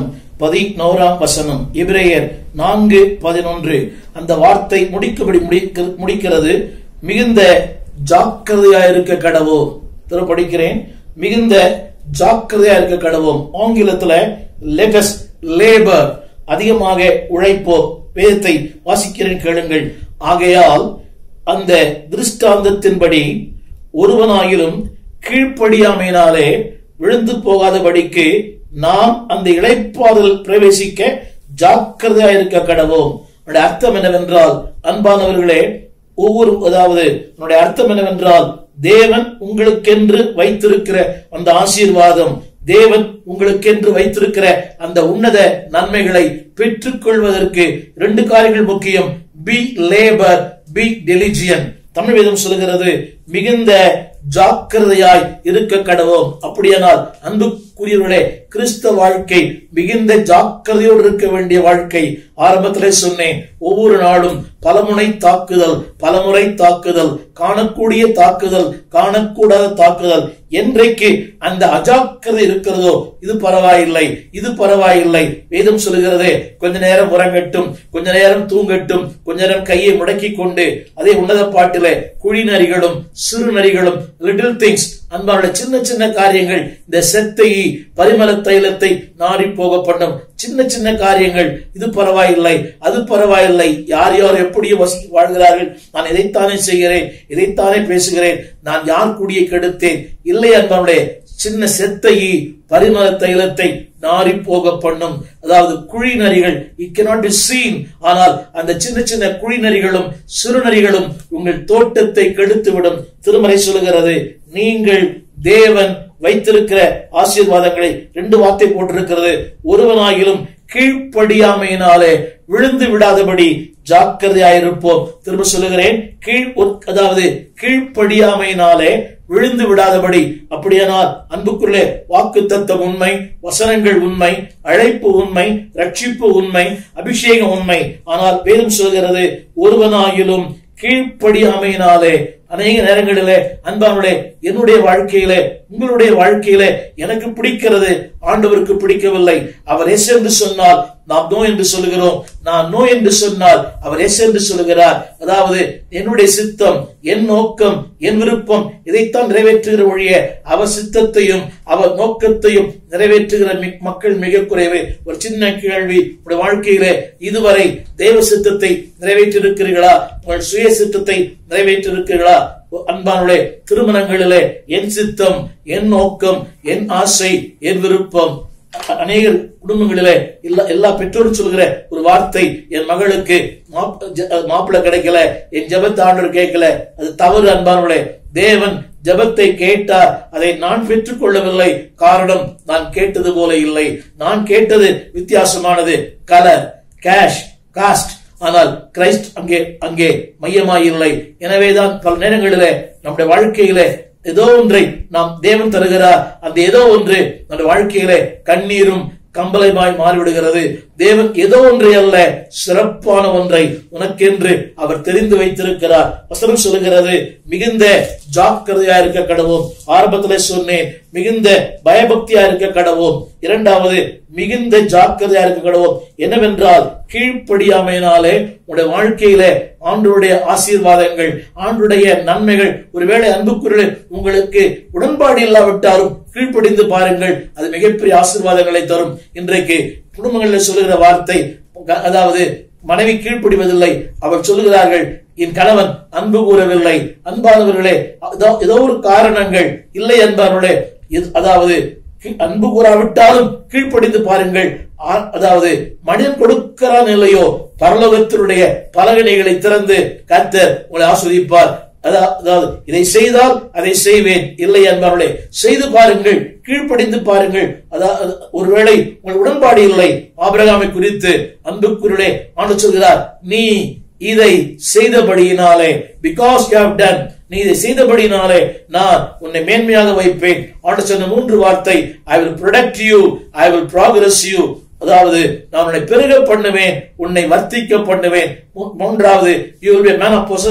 பதினோராம் வசனம் எபிரேயர் நான்கு பதினொன்று அந்த வார்த்தை முடிக்கபடி முடிக்க- முடிக்கிறது மிகுந்த ஜாக்கிரதையா இருக்க கடவோம் திரு படிக்கிறேன் மிகுந்த ஜாக்கிரதையா இருக்க கடவோம் ஆங்கிலத்துல லெட்டஸ் லேபர் அதிகமாக உழைப்போம் வேதத்தை வாசிக்கிறேன் கேளுங்கள் ஆகையால் அந்த திருஷ்டாந்தத்தின்படி ஒருவனாயிலும் கீழ்ப்படியாமையினாலே விழுந்து போகாதபடிக்கு நாம் அந்த இளைப்பாறுதல் பிரவேசிக்க ஜாக்கிரதையா இருக்க கடவோம் அதனுடைய அர்த்தம் என்னவென்றால் அன்பானவர்களே ஒவ்வொரு அதாவது அதனுடைய அர்த்தம் என்னவென்றால் தேவன் உங்களுக்கென்று வைத்திருக்கிற அந்த ஆசீர்வாதம் தேவன் உங்களுக்கென்று வைத்திருக்கிற அந்த உன்னத நன்மைகளை பெற்றுக்கொள்வதற்கு ரெண்டு காரியங்கள் முக்கியம் be labour be diligent Tamil வேதம் சொல்லுகிறது மிகுந்த ஜாக்கிரதையாய் இருக்க கடவோம் அப்படியானால் அன்புக்குரியவர்களே கிறிஸ்தவ வாழ்க்கை மிகுந்த ஜாக்கிரதையோடு இருக்க வேண்டிய வாழ்க்கை ஆரம்பத்திலே சொன்னேன் ஒவ்வொரு நாளும் பலமுனை தாக்குதல் பலமுறை தாக்குதல் காணக்கூடிய தாக்குதல் காணக்கூடாத தாக்குதல் என்றைக்கு அந்த அஜாக்கிரதை இருக்கிறதோ இது பரவாயில்லை இது பரவாயில்லை வேதம் சொல்லுகிறதே கொஞ்ச நேரம் உறங்கட்டும் கொஞ்ச நேரம் தூங்கட்டும் கொஞ்ச நேரம் கையை முடக்கி கொண்டு அதே உன்னத பாட்டிலே குழி நரிகளும் சிறு நரிகளும் லிட்டில் திங்ஸ் அன்பான சின்ன சின்ன காரியங்கள் இந்த செத்தையை பரிமள தைலத்தை நாரி போக பண்ணும் சின்ன சின்ன காரியங்கள் இது பரவாயில்லை அது பரவாயில்லை யார் யார் எப்படியோ வசி வாழ்கிறார்கள் நான் இதைத்தானே செய்கிறேன் இதைத்தானே பேசுகிறேன் நான் யார் குடியை கெடுத்தேன் இல்லை அன்பனுடைய சின்ன செத்தையை பரிமள தைலத்தை நாரி போக பண்ணும் அதாவது குழி நரிகள் இட் cannot be seen ஆனால் அந்த சின்ன சின்ன குழி நரிகளும் சிறு நரிகளும் உங்கள் தோட்டத்தை கெடுத்து விடும் திருமறை சொல்லுகிறது நீங்கள் தேவன் வைத்திருக்கிற ஆசீர்வாதங்களை ரெண்டு வார்த்தை போட்டிருக்கிறது ஒருவனாகிலும் கீழ்ப்படியாமையினாலே விழுந்து விடாதபடி ஜாக்கிரதையாயிருப்போம் திரும்ப சொல்லுகிறேன் கீழ் அதாவது கீழ்ப்படியாமையினாலே விழுந்து விடாதபடி அப்படியானால் அன்புக்குள்ளே வாக்கு தத்தம் உண்மை வசனங்கள் உண்மை அழைப்பு உண்மை ரட்சிப்பு உண்மை அபிஷேகம் உண்மை ஆனால் வேதம் சொல்கிறது ஒருவனாயிலும் கீழ்ப்படியாமையினாலே அநேக நேரங்களிலே அன்பானுடைய என்னுடைய வாழ்க்கையிலே உங்களுடைய வாழ்க்கையிலே எனக்கு பிடிக்கிறது ஆண்டவருக்கு பிடிக்கவில்லை அவர் எஸ் என்று சொன்னால் நாம் நோ என்று சொல்லுகிறோம் நான் நோ என்று சொன்னால் அவர் எஸ் என்று சொல்லுகிறார் அதாவது என்னுடைய சித்தம் என் நோக்கம் என் விருப்பம் இதைத்தான் நிறைவேற்றுகிற ஒழிய அவர் சித்தத்தையும் அவர் நோக்கத்தையும் நிறைவேற்றுகிற மி- மக்கள் மிக குறைவு ஒரு சின்ன கேள்வி உங்களுடைய வாழ்க்கையிலே இதுவரை தேவ சித்தத்தை நிறைவேற்றிருக்கிறீர்களா உங்கள் சுய சித்தத்தை நிறைவேற்றிருக்கிறீர்களா அன்பானுடைய திருமணங்களிலே என் சித்தம் என் நோக்கம் என் ஆசை என் விருப்பம் அ- அநேக குடும்பங்களிலே எல்லா எல்லா பெற்றோரும் சொல்கிற ஒரு வார்த்தை என் மகளுக்கு மாப்- ஜ- மாப்பிள்ளை கிடைக்கல என் ஜெபத்தை ஆண்டவர் கேட்கல அது தவறு அன்பானவர்களே தேவன் ஜெபத்தை கேட்டார் அதை நான் பெற்றுக் கொள்ளவில்லை காரணம் நான் கேட்டது போல இல்லை நான் கேட்டது வித்தியாசமானது கலர் கேஷ் காஸ்ட் ஆனால் கிரைஸ்ட் அங்கே அங்கே மையமாயில்லை எனவேதான் பல நேரங்களிலே நம்முடைய வாழ்க்கையிலே ஏதோ ஒன்றை நாம் தேவன் தருகிறார் அந்த ஏதோ ஒன்று நம்முடைய வாழ்க்கையிலே கண்ணீரும் கம்பளைமாய் மாறிவிடுகிறது தேவன் ஏதோ ஒன்றை அல்ல சிறப்பான ஒன்றை உனக்கென்று அவர் தெரிந்து வைத்திருக்கிறார் வசனம் சொல்லுகிறது மிகுந்த ஜாக்கிரதையா இருக்க கடவோம் ஆரம்பத்திலே சொன்னேன் மிகுந்த பயபக்தியா இருக்க கடவோம் இரண்டாவது மிகுந்த ஜாக்கிரதையா இருக்க கடவோம் என்னவென்றால் கீழ்ப்படியாமையினாலே உடைய வாழ்க்கையிலே ஆண்டுடைய ஆசீர்வாதங்கள் ஆண்டுடைய நன்மைகள் ஒருவேளை அன்புக்குரிய உங்களுக்கு உடன்பாடு இல்லாவிட்டாலும் கீழ்ப்படிந்து பாருங்கள் அது மிகப்பெரிய ஆசீர்வாதங்களை தரும் இன்றைக்கு குடும்பங்களில் சொல்லுகிற வார்த்தை அதாவது மனைவி கீழ்ப்படிவதில்லை அவர் சொல்லுகிறார்கள் என் கணவன் அன்பு கூறவில்லை அன்பானவர்களே அதோ- ஏதோ ஒரு காரணங்கள் இல்லை அன்பானவர்களே இது- அதாவது கீ- அன்பு கூறாவிட்டாலும் கீழ்ப்படிந்து பாருங்கள் ஆ- அதாவது மனிதன் கொடுக்கிறான் இல்லையோ பரலோகத்தினுடைய பலகனைகளை திறந்து கர்த்தர் உங்களை ஆஸ்வதிப்பார் அதா- அதாவது இதை செய்தால் அதை செய்வேன் இல்லை என்பவர்களே செய்து பாருங்கள் கீழ்ப்படிந்து பாருங்கள் அதாவது ஒருவேளை உங்கள் உடன்பாடு இல்லை ஆபிரகாமை குறித்து அன்புக்குருளே ஆண்டு சொல்கிறார் நீ இதை செய்தபடியினாலே பிகாஸ் யூ ஹவ் டன் நீ இதை செய்தபடினாலே நான் உன்னை மேன்மையாக வைப்பேன் ஆண்டு சொன்ன மூன்று வார்த்தை I will protect you I will progress you அதாவது நான் உன்னை பெருக பண்ணுவேன் உன்னை வர்த்திக்க பண்ணுவேன் மூ- மூன்றாவது you will be man of possessive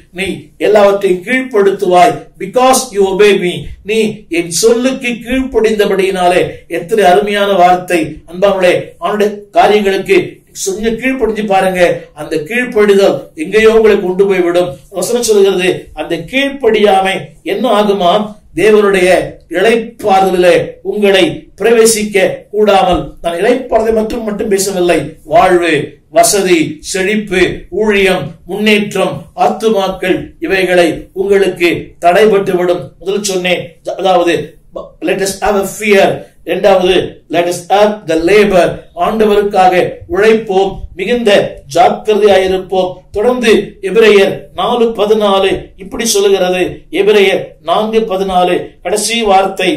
நீ எல்லாவற்றையும் கீழ்ப்படுத்துவாய் பிகாஸ் யூ obey me நீ என் சொல்லுக்கு கீழ்ப்படிந்தபடியினாலே எத்தனை அருமையான வார்த்தை அன்பாங்களே அவனுடைய காரியங்களுக்கு கொஞ்சம் கீழ்ப்படிஞ்சு பாருங்க அந்த கீழ்ப்படிதல் எங்கேயோ உங்களை கொண்டு போய் விடும் வசனம் சொல்கிறது அந்த கீழ்ப்படியாமை என்ன ஆகுமா தேவனுடைய இழைப்பாறுதலிலே உங்களை பிரவேசிக்க கூடாமல் நான் இழைப்பாறுதலை மட்டும் மட்டும் பேசவில்லை வாழ்வு வசதி செழிப்பு ஊழியம் முன்னேற்றம் ஆத்துமாக்கள் இவைகளை உங்களுக்கு தடைபட்டு விடும் முதல் சொன்னேன் அதாவது let us have a fear இரண்டாவது let us have the labor ஆண்டவருக்காக உழைப்போம் மிகுந்த ஜாக்கிரதையாயிருப்போம் தொடர்ந்து எபிரேயர் நாலு பதினாலு இப்படி சொல்லுகிறது எபிரேயர் நான்கு பதினாலு கடைசி வார்த்தை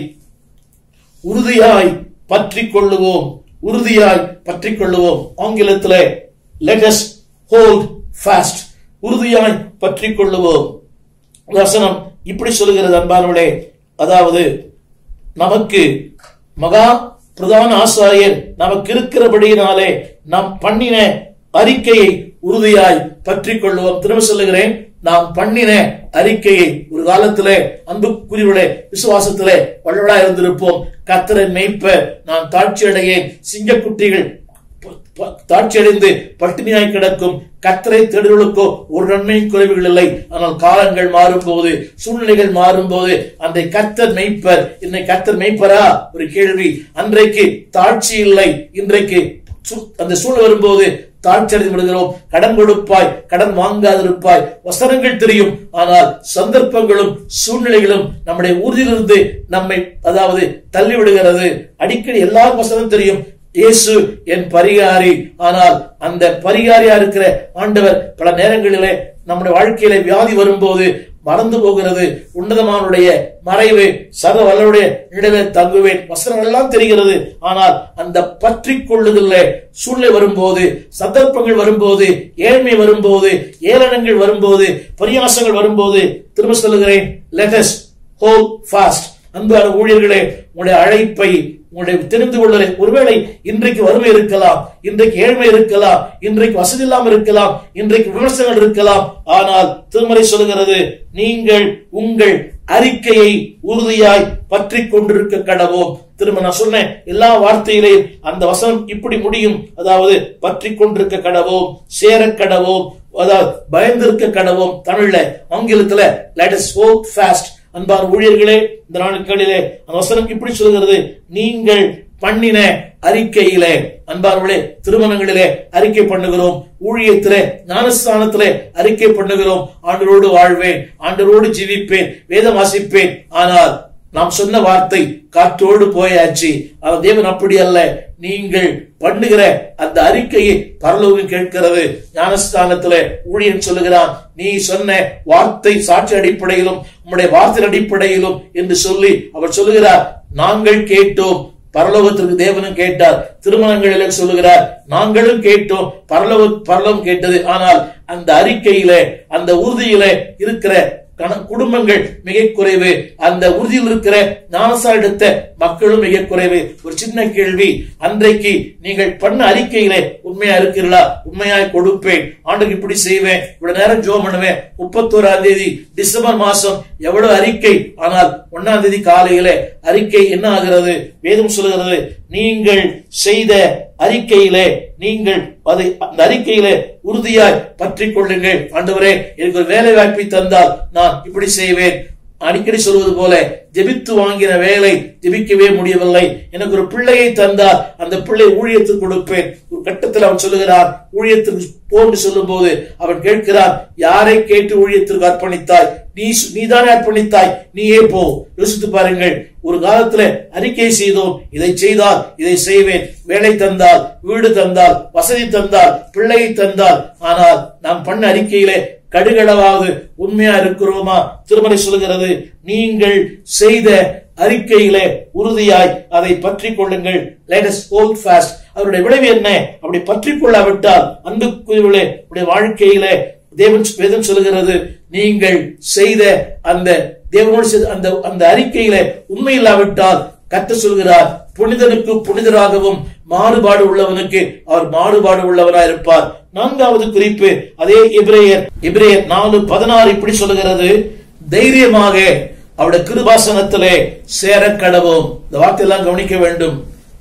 உறுதியாய் பற்றிக் கொள்ளுவோம் உறுதியாய் பற்றிக் கொள்ளுவோம் ஆங்கிலத்திலே let us hold fast உறுதியாய் பற்றிக் கொள்ளுவோம் வசனம் இப்படி சொல்லுகிறது அன்பானவளே அதாவது நமக்கு மகா பிரதான ஆசாரியர் நமக்கு இருக்கிறபடியினாலே நாம் பண்ணின அறிக்கையை உறுதியாய் பற்றிக் கொள்ளுவோம் திரும்ப சொல்லுகிறேன் நாம் பண்ணின அறிக்கையை ஒரு காலத்திலே அன்புக்குரியவர்களே விசுவாசத்திலே வல்லவளா இருந்திருப்போம் கத்தரை மேய்ப்ப நான் தாட்சி அடையேன் சிங்கக்குட்டிகள் தாட்சியடைந்து பட்டினியாய் கிடக்கும் கத்தரை தேடுகளுக்கோ ஒரு நன்மையும் குறைவுகள் இல்லை ஆனால் காலங்கள் மாறும்போது சூழ்நிலைகள் மாறும்போது அந்த கத்தர் மெய்ப்பர் இன்னை கத்தர் மெய்ப்பரா ஒரு கேள்வி அன்றைக்கு தாட்சி இல்லை இன்றைக்கு அந்த சூழ்நிலை வரும்போது தாட்சி அடைந்து விடுகிறோம் கடன் கொடுப்பாய் கடன் வாங்காதிருப்பாய் வசனங்கள் தெரியும் ஆனால் சந்தர்ப்பங்களும் சூழ்நிலைகளும் நம்முடைய ஊரிலிருந்து நம்மை அதாவது தள்ளி விடுகிறது அடிக்கடி எல்லா வசனம் தெரியும் இயேசு என் பரிகாரி ஆனால் அந்த பரிகாரியா இருக்கிற ஆண்டவர் பல நேரங்களிலே நம்முடைய வாழ்க்கையில வியாதி வரும்போது மறந்து போகிறது உன்னதமானுடைய மறைவு சர்வ வல்லருடைய இடமே தங்குவேன் வசனம் எல்லாம் தெரிகிறது ஆனால் அந்த பற்றி கொள்ளுதல்ல சூழ்நிலை வரும்போது சந்தர்ப்பங்கள் வரும்போது ஏழ்மை வரும்போது ஏளனங்கள் வரும்போது பரியாசங்கள் வரும்போது திரும்ப சொல்லுகிறேன் லெட்டஸ் ஹோல் ஃபாஸ்ட் அன்பான ஊழியர்களே உங்களுடைய அழைப்பை உங்களுடைய தெரிந்து கொள்ளலை ஒருவேளை இன்றைக்கு வறுமை இருக்கலாம் இன்றைக்கு ஏழ்மை இருக்கலாம் இன்றைக்கு வசதி இல்லாமல் இருக்கலாம் இன்றைக்கு விமர்சனங்கள் இருக்கலாம் ஆனால் திருமறை சொல்லுகிறது நீங்கள் உங்கள் அறிக்கையை உறுதியாய் பற்றி கொண்டிருக்க கடவோம் திரும்ப நான் சொன்னேன் எல்லா வார்த்தையிலையும் அந்த வசனம் இப்படி முடியும் அதாவது பற்றி கொண்டிருக்க கடவோம் சேர கடவோம் அதாவது பயந்திருக்க கடவோம் தமிழ்ல ஆங்கிலத்துல let us hold fast அன்பான ஊழியர்களே இந்த நாட்களிலே அந்த வசனம் இப்படி சொல்கிறது நீங்கள் பண்ணின அறிக்கையிலே அன்பார்களே திருமணங்களிலே அறிக்கை பண்ணுகிறோம் ஊழியத்திலே ஞானஸ்தானத்திலே அறிக்கை பண்ணுகிறோம் ஆண்டரோடு வாழ்வேன் ஆண்டரோடு ஜீவிப்பேன் வேதம் வாசிப்பேன் ஆனால் நாம் சொன்ன வார்த்தை காற்றோடு போயாச்சு ஆனால் தேவன் அப்படி அல்ல நீங்கள் பண்ணுகிற அந்த அறிக்கையை பரலோகம் கேட்கிறது ஞானஸ்தானத்துல ஊழியன் சொல்லுகிறான் நீ சொன்ன வார்த்தை சாட்சி அடிப்படையிலும் உம்முடைய வார்த்தை அடிப்படையிலும் என்று சொல்லி அவர் சொல்லுகிறார் நாங்கள் கேட்டோம் பரலோகத்திற்கு தேவனும் கேட்டார் திருமணங்களிலே சொல்லுகிறார் நாங்களும் கேட்டோம் பரலோக பரலோகம் கேட்டது ஆனால் அந்த அறிக்கையிலே அந்த உறுதியிலே இருக்கிற குடும்பங்கள் மிக குறைவு அந்த உறுதியில் இருக்கிற ஞானசா எடுத்த மக்களும் மிக குறைவு ஒரு சின்ன கேள்வி அன்றைக்கு நீங்கள் பண்ண அறிக்கையிலே உண்மையா இருக்கிறீர்களா உண்மையாய் கொடுப்பேன் ஆண்டுக்கு இப்படி செய்வேன் இவ்வளவு நேரம் ஜோ பண்ணுவேன் முப்பத்தோராம் தேதி டிசம்பர் மாசம் எவ்வளவு அறிக்கை ஆனால் ஒன்னாம் தேதி காலையில அறிக்கை என்ன ஆகிறது வேதம் சொல்லுகிறது நீங்கள் செய்த அறிக்கையிலே நீங்கள் அதை அந்த அறிக்கையிலே உறுதியாய் பற்றி கொள்ளுங்கள் ஆண்டவரே எனக்கு ஒரு வேலை வாய்ப்பை தந்தால் நான் இப்படி செய்வேன் அடிக்கடி சொல்வது போல ஜெபித்து வாங்கின வேலை ஜெபிக்கவே முடியவில்லை எனக்கு ஒரு பிள்ளையை தந்தால் அந்த பிள்ளை ஊழியத்துக்கு கொடுப்பேன் ஒரு கட்டத்தில் அவன் சொல்லுகிறான் ஊழியத்துக்கு போன்று சொல்லும் போது அவன் கேட்கிறான் யாரை கேட்டு ஊழியத்திற்கு அர்ப்பணித்தாய் நீ நீதானே அர்ப்பணித்தாய் நீயே போ யோசித்து பாருங்கள் ஒரு காலத்துல அறிக்கை செய்தோம் இதை செய்தால் இதை செய்வேன் வேலை தந்தால் வீடு தந்தால் வசதி தந்தால் பிள்ளையை தந்தால் ஆனால் நாம் பண்ண அறிக்கையிலே கடுகளவாவது உண்மையா இருக்கிறோமா திருமலை சொல்கிறது நீங்கள் செய்த அறிக்கையிலே உறுதியாய் அதை பற்றி கொள்ளுங்கள் லேட்டஸ்ட் ஹோல்ட் ஃபாஸ்ட் அவருடைய விளைவு என்ன அப்படி பற்றி கொள்ளாவிட்டால் அன்புக்குரியவர்களே உடைய வாழ்க்கையிலே தேவன் வேதம் சொல்லுகிறது நீங்கள் செய்த அந்த தேவனோடு செய்த அந்த அந்த அறிக்கையில உண்மை இல்லாவிட்டால் கத்த சொல்கிறார் புனிதனுக்கு புனிதராகவும் மாறுபாடு உள்ளவனுக்கு அவர் மாறுபாடு உள்ளவராய் இருப்பார் நான்காவது குறிப்பு அதே எபிரேயர் எபிரேயர் நாலு பதினாறு இப்படி சொல்லுகிறது தைரியமாக அவருடைய கிருபாசனத்திலே சேர கடவோம் இந்த வார்த்தையெல்லாம் கவனிக்க வேண்டும்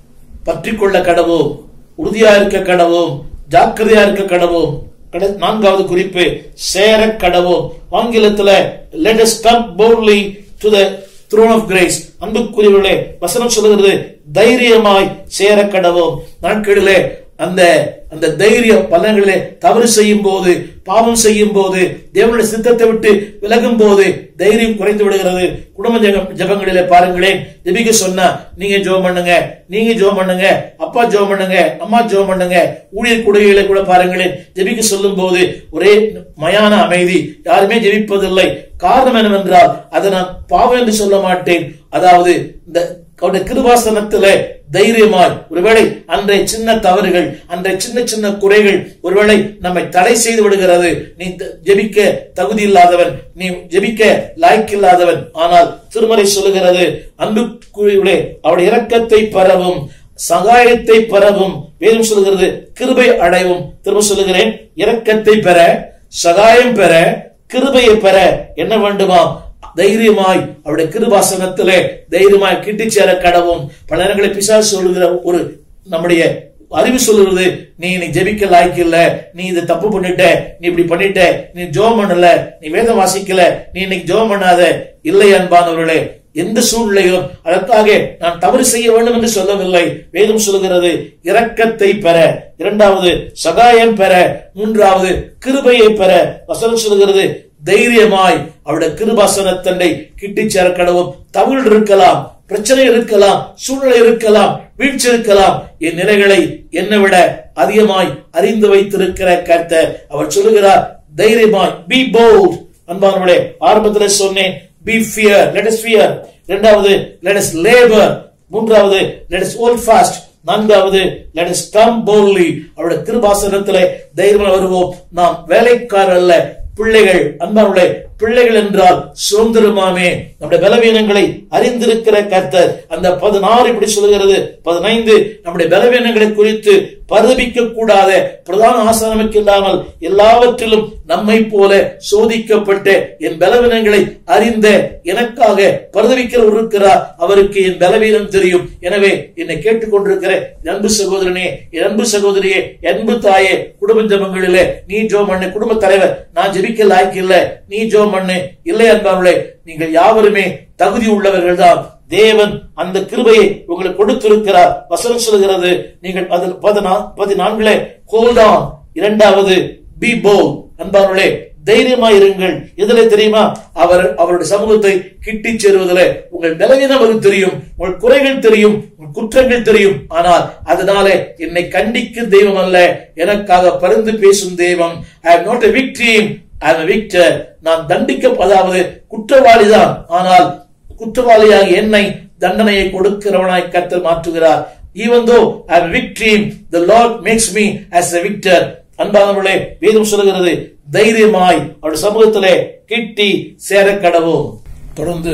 பற்றி கொள்ள கடவோம் உறுதியா இருக்க கடவோம் ஜாக்கிரதையா இருக்க கடவோம் கட- நான்காவது குறிப்பு சேர கடவோம் ஆங்கிலத்துல let us come boldly to the throne of grace அன்புக்குரியவர்களே வசனம் சொல்லுகிறது தைரியமாய் சேர கடவோம் நாட்களிலே அந்த அந்த தைரிய பலன்களிலே தவறு செய்யும் போது பாவம் செய்யும் போது தேவனுடைய சித்தத்தை விட்டு விலகும் போது தைரியம் குறைந்து விடுகிறது குடும்ப ஜெப- ஜெபங்களிலே பாருங்களேன் ஜெபிக்க சொன்னா நீங்க ஜெபம் பண்ணுங்க நீங்க ஜெபம் பண்ணுங்க அப்பா ஜெபம் பண்ணுங்க அம்மா ஜெபம் பண்ணுங்க ஊழியர் குடுகைகளை கூட பாருங்களேன் ஜெபிக்க சொல்லும் போது ஒரே மயான அமைதி யாருமே ஜெபிப்பதில்லை காரணம் என்னவென்றால் அதை நான் பாவம் என்று சொல்ல மாட்டேன் அதாவது இந்த அவருடைய கிருபாசனத்திலே தைரியமாய் ஒருவேளை அன்றைய சின்ன தவறுகள் அன்றைய சின்ன சின்ன குறைகள் ஒருவேளை நம்மை தடை செய்து விடுகிறது நீ த- ஜெபிக்க தகுதி இல்லாதவன் நீ ஜெபிக்க லாய்க்கு இல்லாதவன் ஆனால் திருமறை சொல்லுகிறது அன்புக்குரியவர்களே அவருடைய இரக்கத்தை பெறவும் சகாயத்தை பெறவும் வேதம் சொல்லுகிறது கிருபை அடைவும் திரும்ப சொல்லுகிறேன் இரக்கத்தை பெற சகாயம் பெற கிருபையை பெற என்ன வேண்டுமாம் தைரியமாய் அவருடைய கிருபாசனத்திலே தைரியமாய் கிட்டி சேர கடவும் பல நேரங்களில் பிசாசு சொல்லுகிற ஒரு நம்முடைய அறிவு சொல்லுறது நீ நீ ஜெபிக்க லாய்க்கு இல்ல நீ இதை தப்பு பண்ணிட்ட நீ இப்படி பண்ணிட்ட நீ ஜோம் பண்ணல நீ வேதம் வாசிக்கல நீ இன்னைக்கு ஜோம் பண்ணாத இல்லை அன்பானவர்களே எந்த சூழ்நிலையிலும் அதற்காக நான் தவறு செய்ய வேண்டும் என்று சொல்லவில்லை வேதம் சொல்லுகிறது இரக்கத்தை பெற இரண்டாவது சகாயம் பெற மூன்றாவது கிருபையை பெற வசனம் சொல்லுகிறது தைரியமாய் அவருடைய கிருபாசனத்தண்டை கிட்டி சேர கடவும் தவிழ் இருக்கலாம் பிரச்சனை இருக்கலாம் சூழ்நிலை இருக்கலாம் வீழ்ச்சி இருக்கலாம் என் நிலைகளை என்னை விட அதிகமாய் அறிந்து வைத்திருக்கிற கர்த்தர் அவர் சொல்லுகிறார் தைரியமாய் பி போல்ட் அன்பானவர்களே ஆரம்பத்தில் சொன்னேன் be fear let us fear இரண்டாவது லெட் அஸ் லேபர் மூன்றாவது லெட் அஸ் ஹோல்ட் ஃபாஸ்ட் நான்காவது லெட் அஸ் கம் போல்லி அவருடைய திருபாசனத்திலே தைரியமாக வருவோம் நாம் வேலைக்காரர் அல்ல பிள்ளைகள் அன்பானுடைய பிள்ளைகள் என்றால் சுதந்திரமாமே நம்முடைய பலவீனங்களை அறிந்திருக்கிற கர்த்தர் அந்த பதினாறு இப்படி சொல்லுகிறது பதினைந்து நம்முடைய பலவீனங்களை குறித்து பரிதபிக்க கூடாத பிரதான ஆசனமிக்கு இல்லாமல் எல்லாவற்றிலும் நம்மை போல சோதிக்கப்பட்டு என் பலவீனங்களை அறிந்த எனக்காக பரிதவிக்கிற இருக்கிறார் அவருக்கு என் பலவீனம் தெரியும் எனவே என்னை கேட்டுக்கொண்டிருக்கிற என் அன்பு சகோதரனே என் அன்பு சகோதரியே என் அன்பு தாயே குடும்ப ஜபங்களிலே நீ ஜோ பண்ணு குடும்ப தலைவர் நான் ஜெபிக்க லாய்க்கு இல்ல நீ ஜோ பண்ணு இல்லை அன்பார்களே நீங்கள் யாவருமே தகுதி உள்ளவர்கள் தான் தேவன் அந்த கிருபையை உங்களுக்கு கொடுத்திருக்கிறார் வசனம் சொல்கிறது நீங்கள் அதில் பதினா பதினான்குல ஹோல்ட் ஆன் இரண்டாவது பி போல் அன்பார்களே தைரியமா இருங்கள் எதுல தெரியுமா அவர் அவருடைய சமூகத்தை கிட்டி சேருவதில் உங்கள் பலவீனம் அவருக்கு தெரியும் உங்கள் குறைகள் தெரியும் உங்கள் குற்றங்கள் தெரியும் ஆனால் அதனாலே என்னை கண்டிக்கும் தெய்வம் அல்ல எனக்காக பரிந்து பேசும் தெய்வம் ஐ am not a victim I am a victor நான் தண்டிக்க அதாவது குற்றவாளிதான் ஆனால் குற்றவாளியாக என்னை தண்டனையை கொடுக்கிறவனாய் கர்த்தர் மாற்றுகிறார் even though I am a victim the Lord makes me as a victor அன்பானவர்களே வேதம் சொல்லுகிறது தைரியமாய் அவருடைய சமூகத்திலே கிட்டி சேர கடவோம் தொடர்ந்து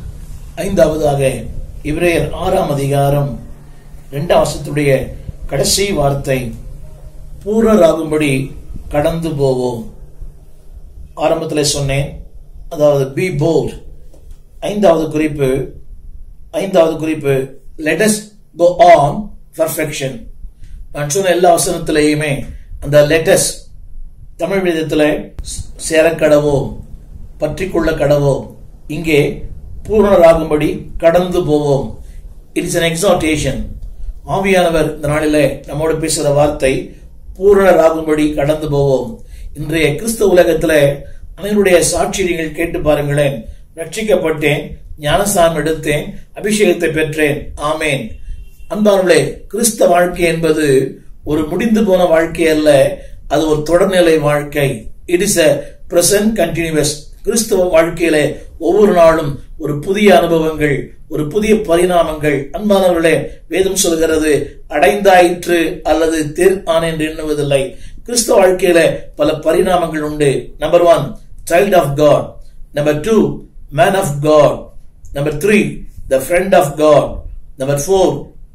ஐந்தாவதாக இவரையர் ஆறாம் அதிகாரம் இரண்டாம் வருஷத்துடைய கடைசி வார்த்தை பூரராகும்படி கடந்து போவோம் ஆரம்பத்தில் சொன்னேன் அதாவது பி போல்ட் ஐந்தாவது குறிப்பு ஐந்தாவது குறிப்பு லெட்டஸ் கோ ஆன் பர்ஃபெக்ஷன் நான் சொன்ன எல்லா வசனத்திலேயுமே அந்த லெட்டஸ் தமிழ் விதத்தில் சேர கடவோம் பற்றி கொள்ள கடவோம் இங்கே பூர்ணராகும்படி கடந்து போவோம் இட் இஸ் an எக்ஸாட்டேஷன் ஆவியானவர் இந்த நாளிலே நம்மோடு பேசுகிற வார்த்தை பூரணராகும்படி கடந்து போவோம் இன்றைய கிறிஸ்தவ உலகத்துல அனைவருடைய சாட்சி நீங்கள் கேட்டு பாருங்களேன் ரட்சிக்கப்பட்டேன் ஞானசாரம் எடுத்தேன் அபிஷேகத்தை பெற்றேன் ஆமேன் அன்பானவர்களே கிறிஸ்தவ வாழ்க்கை என்பது ஒரு முடிந்து போன வாழ்க்கை அல்ல அது ஒரு தொடர்நிலை வாழ்க்கை it is a present continuous கிறிஸ்தவ வாழ்க்கையில ஒவ்வொரு நாளும் ஒரு புதிய அனுபவங்கள் ஒரு புதிய பரிணாமங்கள் அன்பானவர்களே வேதம் சொல்கிறது அடைந்தாயிற்று அல்லது தேர் ஆன் என்று எண்ணுவதில்லை கிறிஸ்தவ வாழ்க்கையில பல பரிணாமங்கள் உண்டு number one child of God number two man of God number three the friend of God number four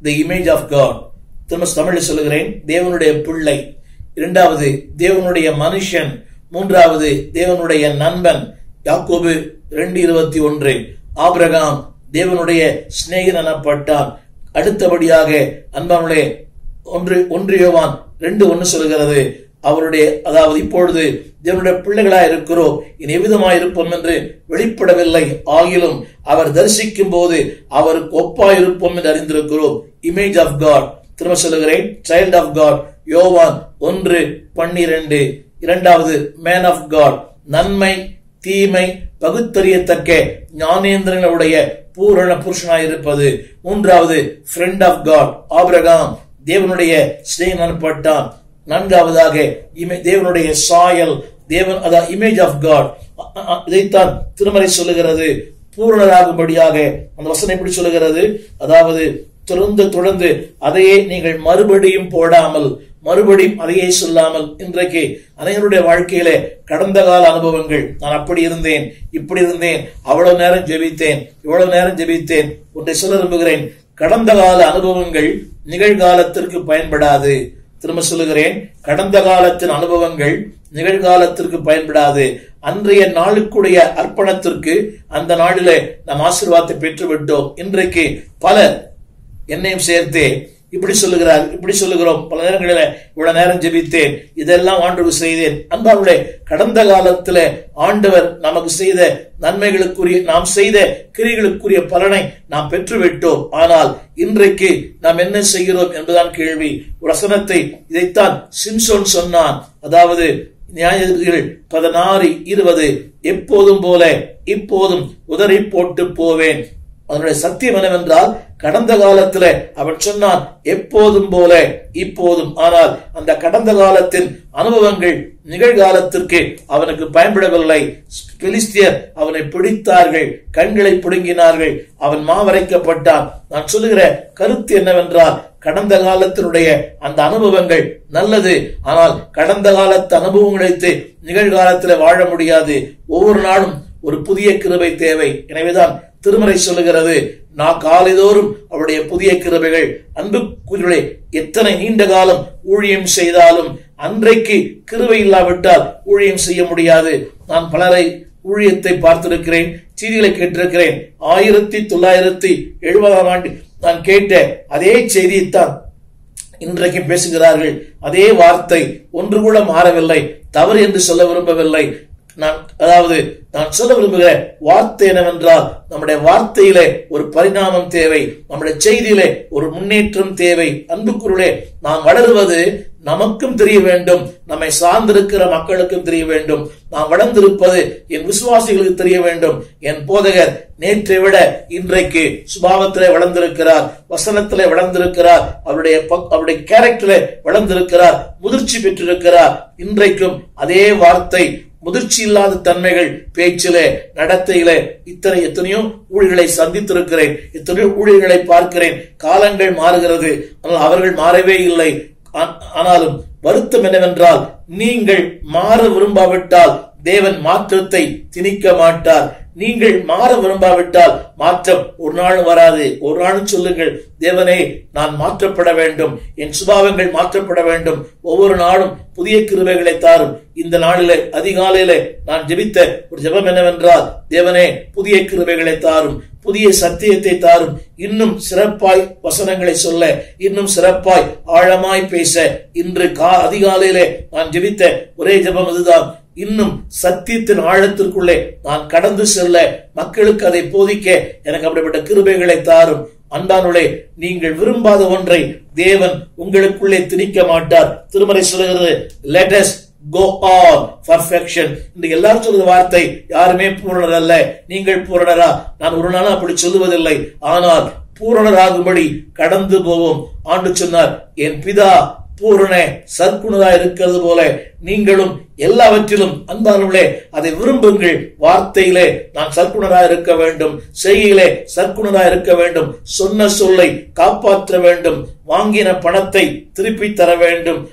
the image of God திரும்ப தமிழில் சொல்லுகிறேன் தேவனுடைய பிள்ளை இரண்டாவது தேவனுடைய மனுஷன் மூன்றாவது தேவனுடைய நண்பன் யாக்கோபு ரெண்டு இருபத்தி ஒன்று ஆபிரகாம் தேவனுடைய சிநேகன் எனப்பட்டான் அடுத்தபடியாக அன்பானுடைய ஒன்று ஒன்று யோவான் ரெண்டு ஒன்று சொல்கிறது அவருடைய அதாவது இப்பொழுது தேவனுடைய பிள்ளைகளாய் இருக்கிறோம் இனி எவ்விதமாய் இருப்போம் என்று வெளிப்படவில்லை ஆகிலும் அவர் தரிசிக்கும் போது அவருக்கு ஒப்பாய் இருப்போம் என்று அறிந்திருக்கிறோம் இமேஜ் ஆஃப் காட் திரும்ப சொல்லுகிறேன் சைல்ட் ஆஃப் காட் யோவான் ஒன்று பன்னிரண்டு இரண்டாவது மேன் ஆஃப் காட் நன்மை தீமை பகுத்தறியத்தக்க ஞானேந்திரனுடைய பூரண புருஷனாய் இருப்பது மூன்றாவது ஃப்ரெண்ட் ஆஃப் காட் ஆபிரகாம் தேவனுடைய ஸ்நேகம் எனப்பட்டான் நான்காவதாக இமை- தேவனுடைய சாயல் தேவன் அதாவது இமேஜ் ஆஃப் காட் இதைத்தான் திருமறை சொல்லுகிறது பூரணராகும்படியாக அந்த வசனம் எப்படி சொல்லுகிறது அதாவது தொடர்ந்து தொடர்ந்து அதையே நீங்கள் மறுபடியும் போடாமல் மறுபடியும் அதையே சொல்லாமல் இன்றைக்கு அனைவருடைய வாழ்க்கையிலே கடந்த கால அனுபவங்கள் நான் அப்படி இருந்தேன் இப்படி இருந்தேன் அவ்வளவு நேரம் ஜெபித்தேன் இவ்வளவு நேரம் ஜெபித்தேன் ஒன்றை சொல்ல விரும்புகிறேன் கடந்த கால அனுபவங்கள் நிகழ்காலத்திற்கு பயன்படாது திரும்ப சொல்லுகிறேன் கடந்த காலத்தின் அனுபவங்கள் நிகழ்காலத்திற்கு பயன்படாது அன்றைய நாளுக்குடைய அர்ப்பணத்திற்கு அந்த நாளிலே நாம் ஆசீர்வாதத்தை பெற்று விட்டோம் இன்றைக்கு பலர் என்னையும் சேர்த்தே இப்படி சொல்லுகிறார் இப்படி சொல்லுகிறோம் பல நேரங்களில் இவ்வளவு நேரம் ஜெபித்தேன் இதெல்லாம் ஆண்டவர் செய்தேன் அன்பாருடைய கடந்த காலத்துல ஆண்டவர் நமக்கு செய்த நன்மைகளுக்குரிய நாம் செய்த கிரிகளுக்குரிய பலனை நாம் பெற்றுவிட்டோம் ஆனால் இன்றைக்கு நாம் என்ன செய்கிறோம் என்பதுதான் கேள்வி ஒரு வசனத்தை இதைத்தான் சிம்சோன் சொன்னான் அதாவது நியாயாதிபதிகள் பதினாறு இருபது எப்போதும் போல இப்போதும் உதறி போட்டு போவேன் அதனுடைய சத்தியம் என்னவென்றால் கடந்த காலத்துல அவன் சொன்னான் எப்போதும் போல இப்போதும் ஆனால் அந்த கடந்த காலத்தின் அனுபவங்கள் நிகழ்காலத்திற்கு அவனுக்கு பயன்படவில்லை பெலிஸ்தியர் அவனை பிடித்தார்கள் கண்களை பிடுங்கினார்கள் அவன் மாவரைக்கப்பட்டான் நான் சொல்லுகிற கருத்து என்னவென்றால் கடந்த காலத்தினுடைய அந்த அனுபவங்கள் நல்லது ஆனால் கடந்த காலத்து அனுபவங்களை வைத்து நிகழ்காலத்தில் வாழ முடியாது ஒவ்வொரு நாளும் ஒரு புதிய கிருபை தேவை எனவேதான் திருமறை சொல்லுகிறது நான் காலைதோறும் அவருடைய புதிய கிருபைகள் அன்புக்குரியவர்களே எத்தனை நீண்ட காலம் ஊழியம் செய்தாலும் அன்றைக்கு கிருபை இல்லாவிட்டால் ஊழியம் செய்ய முடியாது நான் பலரை ஊழியத்தை பார்த்திருக்கிறேன் செய்திகளை கேட்டிருக்கிறேன் ஆயிரத்தி தொள்ளாயிரத்தி எழுபதாம் ஆண்டு நான் கேட்ட அதே செய்தியைத்தான் இன்றைக்கு பேசுகிறார்கள் அதே வார்த்தை ஒன்று கூட மாறவில்லை தவறு என்று சொல்ல விரும்பவில்லை நான் அதாவது நான் சொல்ல விரும்புகிற வார்த்தை என்னவென்றால் நம்முடைய வார்த்தையிலே ஒரு பரிணாமம் தேவை நம்முடைய செய்தியிலே ஒரு முன்னேற்றம் தேவை அன்புக்குருளே நாம் வளருவது நமக்கும் தெரிய வேண்டும் நம்மை சார்ந்திருக்கிற மக்களுக்கும் தெரிய வேண்டும் நாம் வளர்ந்திருப்பது என் விசுவாசிகளுக்கு தெரிய வேண்டும் என் போதகர் நேற்றை விட இன்றைக்கு சுபாவத்திலே வளர்ந்திருக்கிறார் வசனத்திலே வளர்ந்திருக்கிறார் அவருடைய பக்- அவருடைய கேரக்டரிலே வளர்ந்திருக்கிறார் முதிர்ச்சி பெற்றிருக்கிறார் இன்றைக்கும் அதே வார்த்தை முதிர்ச்சி இல்லாத தன்மைகள் பேச்சிலே நடத்தையிலே இத்தனை எத்தனையோ ஊழியர்களை சந்தித்திருக்கிறேன் எத்தனையோ ஊழியர்களை பார்க்கிறேன் காலங்கள் மாறுகிறது ஆனால் அவர்கள் மாறவே இல்லை ஆ- ஆனாலும் வருத்தம் என்னவென்றால் நீங்கள் மாற விரும்பாவிட்டால் தேவன் மாற்றத்தை திணிக்க மாட்டார் நீங்கள் மாற விரும்பாவிட்டால் மாற்றம் ஒரு நாளும் வராது ஒரு நாளும் சொல்லுங்கள் தேவனே நான் மாற்றப்பட வேண்டும் என் சுபாவங்கள் மாற்றப்பட வேண்டும் ஒவ்வொரு நாளும் புதிய கிருபைகளை தாரும் இந்த நாளிலே அதிகாலையிலே நான் ஜெபித்த ஒரு ஜெபம் என்னவென்றால் தேவனே புதிய கிருபைகளை தாரும் புதிய சத்தியத்தை தாரும் இன்னும் சிறப்பாய் வசனங்களை சொல்ல இன்னும் சிறப்பாய் ஆழமாய் பேச இன்று கா அதிகாலையிலே நான் ஜெபித்த ஒரே ஜெபம் இதுதான் இன்னும் சத்தியத்தின் ஆழத்திற்குள்ளே நான் கடந்து செல்ல மக்களுக்கு அதை போதிக்க எனக்கு அப்படிப்பட்ட கிருபைகளை தாரும் அன்பானுளே நீங்கள் விரும்பாத ஒன்றை தேவன் உங்களுக்குள்ளே திணிக்க மாட்டார் திருமறை சொல்லுகிறது லேட்டஸ்ட் கோ ஆன் பர்ஃபெக்ஷன் இந்த எல்லாரும் சொல்ற வார்த்தை யாருமே பூரணர் அல்ல நீங்கள் பூரணரா நான் ஒரு நாளும் அப்படி சொல்லுவதில்லை ஆனால் பூரணராகும்படி கடந்து போவோம் ஆண்டு சொன்னார் என் பிதா பூரண சற்குணரா இருக்கிறது போல நீங்களும் எல்லாவற்றிலும் அன்பானவர்களே அதை விரும்புங்கள் வார்த்தையிலே நான் சற்குணரா இருக்க வேண்டும் செய்கையிலே சற்குணரா இருக்க வேண்டும் சொன்ன சொல்லை காப்பாற்ற வேண்டும் வாங்கின பணத்தை திருப்பி தர வேண்டும்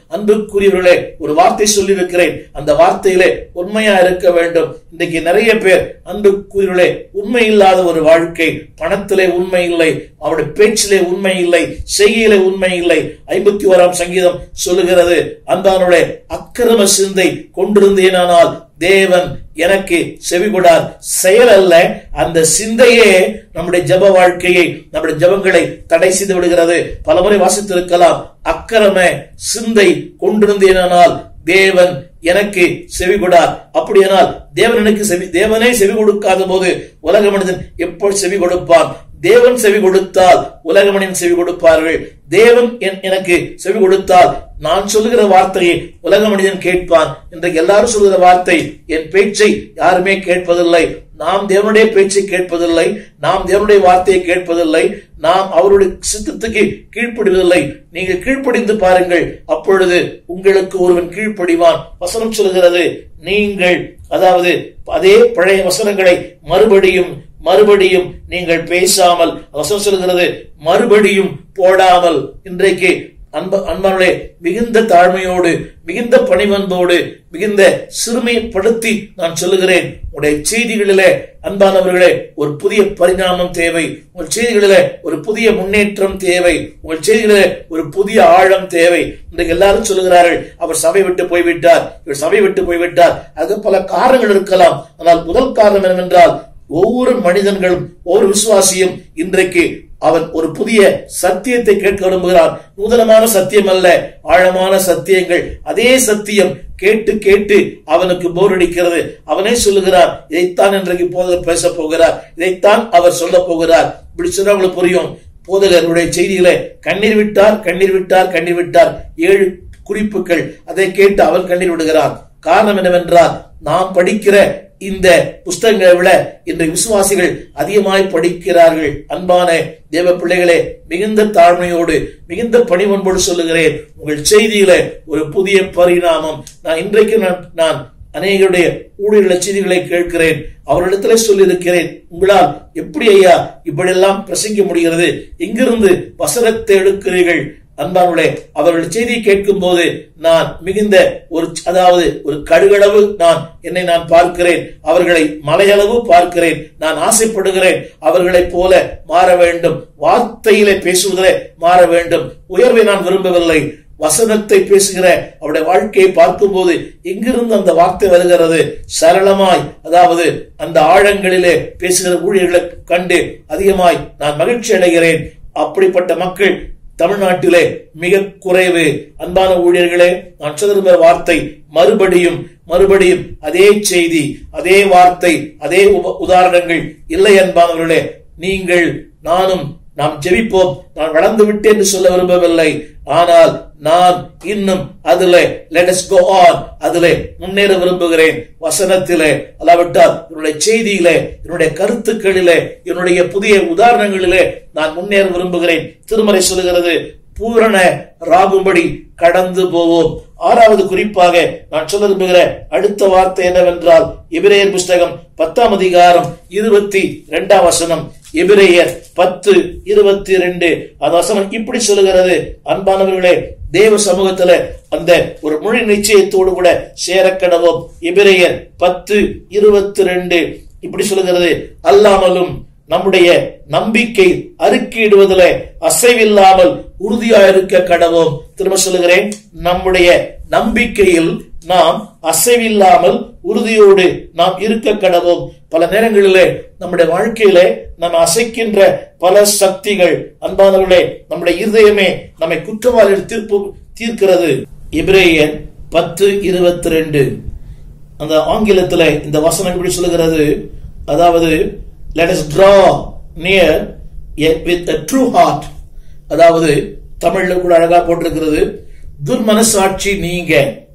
அன்புக்குரியவர்களே ஒரு வார்த்தை சொல்லியிருக்கிறேன் அந்த வார்த்தையிலே உண்மையா இருக்க வேண்டும் இன்றைக்கு நிறைய பேர் அன்புக்குரியவர்களே உண்மை இல்லாத ஒரு வாழ்க்கை பணத்திலே உண்மை இல்லை அவருடைய பேச்சிலே உண்மை இல்லை செய்கையிலே உண்மை இல்லை ஐம்பத்தி ஓராம் சங்கீதம் சொல்லுகிறது அன்பானுடைய அக்கிரம சிந்தை கொண்டிருந்தேனானால் தேவன் எனக்கு செவிகொடார் செயல் அல்ல அந்த சிந்தையே நம்முடைய ஜப வாழ்க்கையை நம்முடைய ஜபங்களை தடை செய்து விடுகிறது பலமுறை வாசித்திருக்கலாம் அக்கிரம சிந்தை கொண்டிருந்தேனால் தேவன் எனக்கு செவி கொடார் அப்படியானால் தேவன் எனக்கு செவி தேவனே செவி கொடுக்காத போது உலக மனிதன் எப்போ செவி கொடுப்பான் தேவன் செவி கொடுத்தால் உலக மனிதன் செவி கொடுப்பார்கள் தேவன் என்- எனக்கு செவி கொடுத்தால் நான் சொல்லுகிற வார்த்தையை உலக மனிதன் கேட்பான் இன்றைக்கு எல்லாரும் சொல்லுகிற வார்த்தை என் பேச்சை யாருமே கேட்பதில்லை நாம் தேவனுடைய பேச்சை கேட்பதில்லை நாம் தேவனுடைய வார்த்தையை கேட்பதில்லை நாம் அவருடைய சித்தத்துக்கு கீழ்ப்படிவதில்லை நீங்கள் கீழ்ப்படிந்து பாருங்கள் அப்பொழுது உங்களுக்கு ஒருவன் கீழ்ப்படிவான் வசனம் சொல்கிறது நீங்கள் அதாவது அதே பழைய வசனங்களை மறுபடியும் மறுபடியும் நீங்கள் பேசாமல் வசனம் சொல்கிறது மறுபடியும் போடாமல் இன்றைக்கு அன்ப அன்பானே மிகுந்த தாழ்மையோடு மிகுந்த பணிவன்போடு மிகுந்த சிறுமைப்படுத்தி நான் சொல்லுகிறேன் உங்களுடைய செய்திகளிலே அன்பானவர்களே ஒரு புதிய பரிணாமம் தேவை உங்கள் செய்திகளிலே ஒரு புதிய முன்னேற்றம் தேவை உங்கள் செய்திகளிலே ஒரு புதிய ஆழம் தேவை இன்றைக்கு எல்லாரும் சொல்லுகிறார்கள் அவர் சபை விட்டு போய்விட்டார் இவர் சபை விட்டு போய்விட்டார் அது பல காரணங்கள் இருக்கலாம் ஆனால் முதல் காரணம் என்னவென்றால் ஒவ்வொரு மனிதன்களும் ஒவ்வொரு விசுவாசியும் இன்றைக்கு அவன் ஒரு புதிய சத்தியத்தை கேட்க விரும்புகிறான் நூதனமான சத்தியம் அல்ல ஆழமான சத்தியங்கள் அதே சத்தியம் கேட்டு கேட்டு அவனுக்கு போர் அடிக்கிறது அவனே சொல்லுகிறார் இதைத்தான் இன்றைக்கு போதகர் பேச போகிறார் இதைத்தான் அவர் சொல்ல போகிறார் இப்படி சொன்னா உங்களுக்கு புரியும் போதகருடைய செய்திகளை கண்ணீர் விட்டார் கண்ணீர் விட்டார் கண்ணீர் விட்டார் ஏழு குறிப்புகள் அதை கேட்டு அவன் கண்ணீர் விடுகிறான் காரணம் என்னவென்றால் நாம் படிக்கிற இந்த புஸ்தகங்களை விட இன்றைய விசுவாசிகள் அதிகமாய் படிக்கிறார்கள் அன்பான தேவ பிள்ளைகளே மிகுந்த தாழ்மையோடு மிகுந்த பணிவன்போடு சொல்லுகிறேன் உங்கள் செய்தியில ஒரு புதிய பரிணாமம் நான் இன்றைக்கு நான் நான் அநேகருடைய ஊழியர்கள செய்திகளை கேட்கிறேன் அவரிடத்துல சொல்லியிருக்கிறேன் உங்களால் எப்படி ஐயா இப்படியெல்லாம் பிரசங்க முடிகிறது எங்கிருந்து வசனத்தை எடுக்கிறீர்கள் அன்பானுடைய அவர்கள் செய்தியை கேட்கும் போது நான் மிகுந்த ஒரு அதாவது ஒரு கடுகளவு நான் என்னை நான் பார்க்கிறேன் அவர்களை மலையளவு பார்க்கிறேன் நான் ஆசைப்படுகிறேன் அவர்களைப் போல மாற வேண்டும் வார்த்தையிலே பேசுவதிலே மாற வேண்டும் உயர்வை நான் விரும்பவில்லை வசனத்தை பேசுகிற அவருடைய வாழ்க்கையை பார்க்கும்போது எங்கிருந்து அந்த வார்த்தை வருகிறது சரளமாய் அதாவது அந்த ஆழங்களிலே பேசுகிற ஊழியர்களை கண்டு அதிகமாய் நான் மகிழ்ச்சி அடைகிறேன் அப்படிப்பட்ட மக்கள் தமிழ்நாட்டிலே மிக குறைவு அன்பான ஊழியர்களே நான் சொல்லுகிற வார்த்தை மறுபடியும் மறுபடியும் அதே செய்தி அதே வார்த்தை அதே உப- உதாரணங்கள் இல்லை அன்பானவர்களே நீங்கள் நானும் நாம் ஜெபிப்போம் நான் வளர்ந்து விட்டேன் என்று சொல்ல விரும்பவில்லை ஆனால் நான் இன்னும் அதுல லெட் us go on அதிலே முன்னேற விரும்புகிறேன் வசனத்திலே அல்லாவிட்டால் என்னுடைய செய்தியிலே என்னுடைய கருத்துக்களிலே என்னுடைய புதிய உதாரணங்களிலே நான் முன்னேற விரும்புகிறேன் திருமறை சொல்லுகிறது பூரண ராகும்படி கடந்து போவோம் ஆறாவது குறிப்பாக நான் சொல்ல விரும்புகிற அடுத்த வார்த்தை என்னவென்றால் எபிரேயர் புஸ்தகம் பத்தாம் அதிகாரம் இருபத்தி இரண்டாம் வசனம் எபிரேயர் பத்து இருபத்தி ரெண்டு அந்த வசனம் இப்படி சொல்லுகிறது அன்பானவர்களே தேவ சமூகத்துல அந்த ஒரு மொழி நிச்சயத்தோடு கூட சேரக்கடவோம் எபிரேயர் பத்து இருபத்தி ரெண்டு இப்படி சொல்லுகிறது அல்லாமலும் நம்முடைய நம்பிக்கை அறிக்கையிடுவதில் அசைவில்லாமல் உறுதியாயிருக்க கடவோம் திரும்ப சொல்லுகிறேன் நம்முடைய நம்பிக்கையில் நாம் அசைவில்லாமல் உறுதியோடு நாம் இருக்க கடவோம் பல நேரங்களிலே நம்முடைய வாழ்க்கையிலே நம்ம அசைக்கின்ற பல சக்திகள் அன்பானவர்களே நம்முடைய இருதயமே நம்மை குற்றவாளிகள் தீர்ப்பு தீர்க்கிறது எபிரேயர் பத்து இருபத்தி ரெண்டு அந்த ஆங்கிலத்துல இந்த வசனம் இப்படி சொல்லுகிறது அதாவது let us draw near a- with a true heart அதாவது தமிழ்ல கூட அழகா போட்டிருக்கிறது துர்மனசாட்சி நீங்க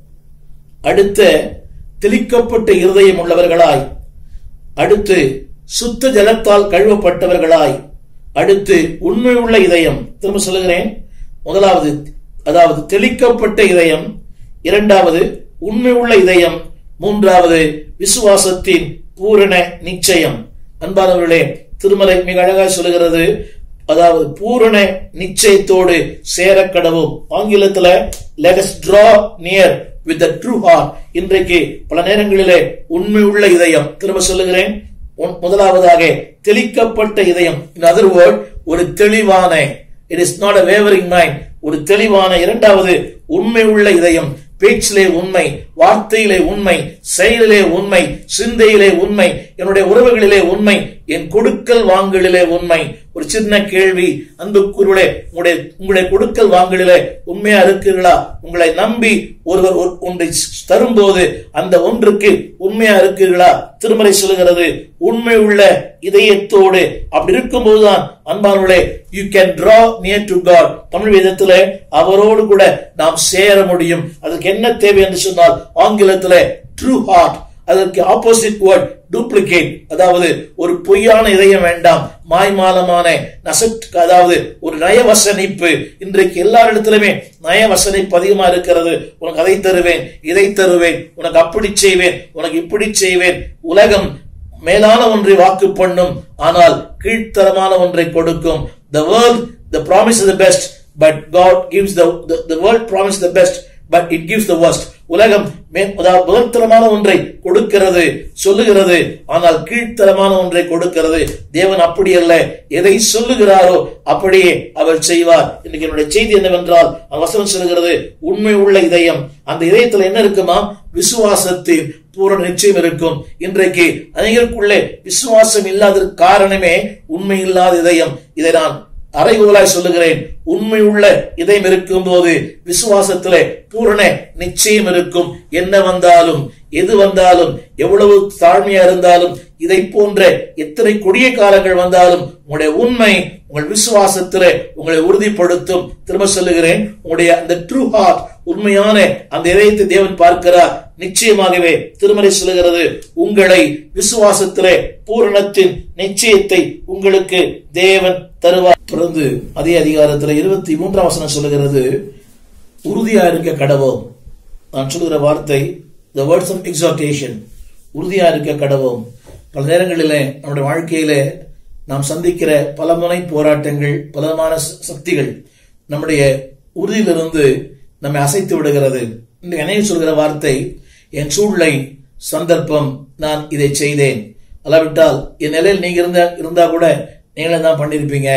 அடுத்த தெளிக்கப்பட்ட இருதயம் உள்ளவர்களாய் அடுத்து சுத்த ஜலத்தால் கழுவப்பட்டவர்களாய் அடுத்து உண்மை உள்ள இதயம் திரும்ப சொல்லுகிறேன் முதலாவது அதாவது தெளிக்கப்பட்ட இதயம் இரண்டாவது உண்மை உள்ள இதயம் மூன்றாவது விசுவாசத்தின் பூரண நிச்சயம் அன்பானவர்களே திருமலை மிக அழகாய் சொல்லுகிறது அதாவது பூரண நிச்சயத்தோடு சேர கடவும் ஆங்கிலத்துல let us draw near with the true heart இன்றைக்கு பல நேரங்களிலே உண்மை உள்ள இதயம் திரும்ப சொல்லுகிறேன் உன்- முதலாவதாக தெளிக்கப்பட்ட இதயம் in other word ஒரு தெளிவான it is not a wavering mind ஒரு தெளிவான இரண்டாவது உண்மை உள்ள இதயம் பேச்சிலே உண்மை வார்த்தையிலே உண்மை செயலிலே உண்மை சிந்தையிலே உண்மை என்னுடைய உறவுகளிலே உண்மை என் கொடுக்கல் வாங்கலிலே உண்மை ஒரு சின்ன கேள்வி அன்புக்குருளே உங்களுடைய உங்களுடைய கொடுக்கல் வாங்கலிலே உண்மையா இருக்கிறீர்களா உங்களை நம்பி ஒருவர் ஒரு- ஒன்றை தரும்போது அந்த ஒன்றுக்கு உண்மையா இருக்கிறீர்களா திருமறை சொல்லுகிறது உண்மை உள்ள இதயத்தோடு அப்படி இருக்கும்போதுதான் அன்பானவர்களே you can draw near to God Tamil வேதத்திலே அவரோடு கூட நாம் சேர முடியும் அதுக்கு என்ன தேவை என்று சொன்னால் ஆங்கிலத்திலே ட்ரூ ஹார்ட் அதற்கு ஆப்போசிட் வேர்ட் டூப்ளிகேட் அதாவது ஒரு பொய்யான இதயம் வேண்டாம் மாய்மாலமான நசட் அதாவது ஒரு நயவசனிப்பு இன்றைக்கு எல்லா இடத்திலுமே நயவசனிப்பு அதிகமா இருக்கிறது உனக்கு அதை தருவேன் இதை தருவேன் உனக்கு அப்படி செய்வேன் உனக்கு இப்படி செய்வேன் உலகம் மேலான ஒன்றை வாக்கு பண்ணும் ஆனால் கீழ்த்தரமான ஒன்றை கொடுக்கும் the world the promise is the best but god gives the the, the world promise the best but it gives the worst உலகம் மே- அதாவது மேல்தரமான ஒன்றை கொடுக்கிறது சொல்லுகிறது ஆனால் கீழ்த்தரமான ஒன்றை கொடுக்கிறது தேவன் அப்படி அல்ல எதை சொல்லுகிறாரோ அப்படியே அவர் செய்வார் இன்னைக்கு என்னுடைய செய்தி என்னவென்றால் அந்த வசனம் சொல்லுகிறது உண்மை உள்ள இதயம் அந்த இதயத்துல என்ன இருக்குமா விசுவாசத்தின் பூரண நிச்சயம் இருக்கும் இன்றைக்கு அநேகருக்குள்ளே விசுவாசம் இல்லாததற்கு காரணமே உண்மை இல்லாத இதயம் இதை நான் அறைகோலாய் சொல்லுகிறேன் உண்மை உள்ள இதயம் இருக்கும் போது விசுவாசத்திலே பூரண நிச்சயம் இருக்கும் என்ன வந்தாலும் எது வந்தாலும் எவ்வளவு தாழ்மையா இருந்தாலும் இதை போன்ற எத்தனை கொடிய காலங்கள் வந்தாலும் உங்களுடைய உண்மை உங்கள் விசுவாசத்திலே உங்களை உறுதிப்படுத்தும் திரும்ப சொல்லுகிறேன் உங்களுடைய அந்த ட்ரூ ஹார்ட் உண்மையான அந்த இதயத்தை தேவன் பார்க்கிறார் நிச்சயமாகவே திருமறை சொல்லுகிறது உங்களை விசுவாசத்திலே பூரணத்தின் நிச்சயத்தை உங்களுக்கு தேவன் தருவார் தொடர்ந்து அதே அதிகாரத்தில் இருபத்தி மூன்றாம் வசனம் சொல்லுகிறது உறுதியா இருக்க கடவோம் நான் சொல்லுகிற வார்த்தை the words of exhortation உறுதியா இருக்க கடவோம் பல நேரங்களிலே நம்முடைய வாழ்க்கையிலே நாம் சந்திக்கிற பல முனை போராட்டங்கள் பலமான ச- சக்திகள் நம்முடைய உறுதியிலிருந்து நம்மை அசைத்து விடுகிறது இந்த என்னைய சொல்கிற வார்த்தை என் சூழ்நிலை சந்தர்ப்பம் நான் இதை செய்தேன் அல்லாவிட்டால் என் நிலையில் நீங்க இருந்தா இருந்தா கூட நீங்களே தான் பண்ணிருப்பீங்க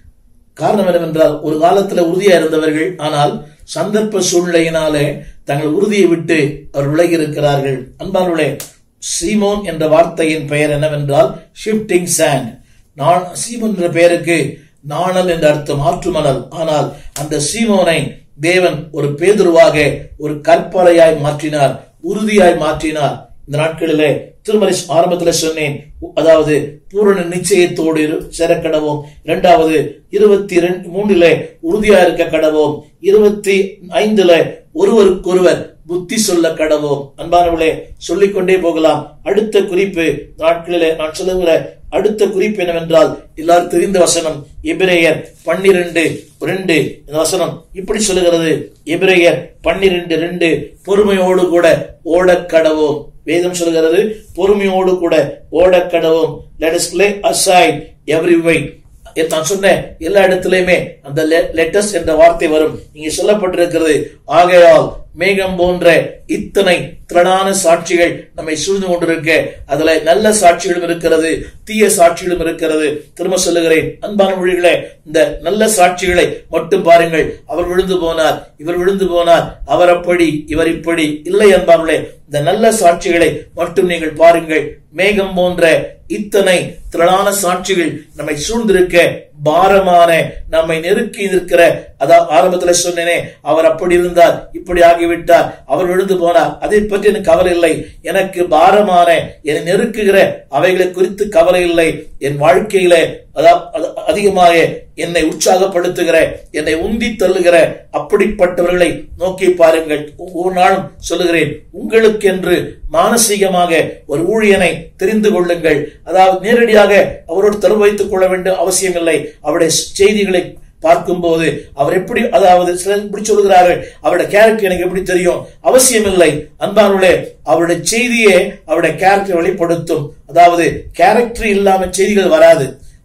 காரணம் என்னவென்றால் ஒரு காலத்துல உறுதியா இருந்தவர்கள் ஆனால் சந்தர்ப்ப சூழ்நிலையினாலே தங்கள் உறுதியை விட்டு அவர் விலகி இருக்கிறார்கள் அன்பானவர்களே சீமோன் என்ற வார்த்தையின் பெயர் என்னவென்றால் ஷிஃப்டிங் சாண்ட் நான் சீமோன் என்ற பெயருக்கு நாணல் என்ற அர்த்தம் ஆற்றுமணல் ஆனால் அந்த சீமோனை தேவன் ஒரு பேதுருவாக ஒரு கற்பலையாய் மாற்றினார் உறுதியாய் மாற்றினார் இந்த நாட்களிலே திருமறை ஆரம்பத்தில் சொன்னேன் அதாவது பூரண நிச்சயத்தோடு இரு- சேர கடவோம் இரண்டாவது இருபத்தி ரெண்டு மூன்றிலே உறுதியா இருக்க கடவோம் இருபத்தி ஐந்துல ஒருவருக்கொருவர் புத்தி சொல்ல கடவோம் அன்பானவர்களே சொல்லிக்கொண்டே போகலாம் அடுத்த குறிப்பு நாட்களிலே நான் சொல்லுகிற அடுத்த குறிப்பு என்னவென்றால் எல்லாரும் தெரிந்த வசனம் எபிரேயர் பன்னிரண்டு ரெண்டு இந்த வசனம் இப்படி சொல்லுகிறது எபிரேயர் பன்னிரண்டு ரெண்டு பொறுமையோடு கூட ஓடக் கடவோம் வேதம் சொல்கிறது பொறுமையோடு கூட ஓடக் கடவோம் let us lay aside every weight எ- நான் சொன்ன எல்லா இடத்திலையுமே அந்த லெட்டஸ் என்ற வார்த்தை வரும் இங்கே சொல்லப்பட்டிருக்கிறது ஆகையால் மேகம் போன்ற இத்தனை திரளான சாட்சிகள் நம்மை சூழ்ந்து கொண்டிருக்க அதுல நல்ல சாட்சிகளும் இருக்கிறது தீய சாட்சிகளும் இருக்கிறது திரும்ப சொல்லுகிறேன் அன்பான மொழிகளே இந்த நல்ல சாட்சிகளை மட்டும் பாருங்கள் அவர் விழுந்து போனார் இவர் விழுந்து போனார் அவர் அப்படி இவர் இப்படி இல்லை அன்பானே இந்த நல்ல சாட்சிகளை மட்டும் நீங்கள் பாருங்கள் மேகம் போன்ற இத்தனை திரளான சாட்சிகள் நம்மை சூழ்ந்திருக்க பாரமான நம்மை நெருக்கி நிற்கிற அதான் ஆரம்பத்துல சொன்னேனே அவர் அப்படி இருந்தார் இப்படி ஆகிவிட்டார் அவர் விழுந்து போனார் அதை பற்றி எனக்கு கவலை இல்லை எனக்கு பாரமான என்னை நெருக்குகிற அவைகளை குறித்து கவலை இல்லை என் வாழ்க்கையில அதா- அது- அதிகமாக என்னை உற்சாகப்படுத்துகிற என்னை உந்தி தள்ளுகிற அப்படிப்பட்டவர்களை நோக்கி பாருங்கள் ஒவ்வொரு நாளும் சொல்லுகிறேன் உங்களுக்கென்று மானசீகமாக ஒரு ஊழியனை தெரிந்து கொள்ளுங்கள் அதாவது நேரடியாக அவரோடு தொடர்பு வைத்துக் கொள்ள வேண்டும் அவசியமில்லை அவருடைய செய்திகளை பார்க்கும்போது அவர் எப்படி அதாவது சிலர் இப்படி சொல்லுகிறார்கள் அவருடைய கேரக்டர் எனக்கு எப்படி தெரியும் அவசியமில்லை அன்பானுள்ளே அவருடைய செய்தியே அவருடைய கேரக்டர் வெளிப்படுத்தும் அதாவது கேரக்டர் இல்லாம செய்திகள் வராது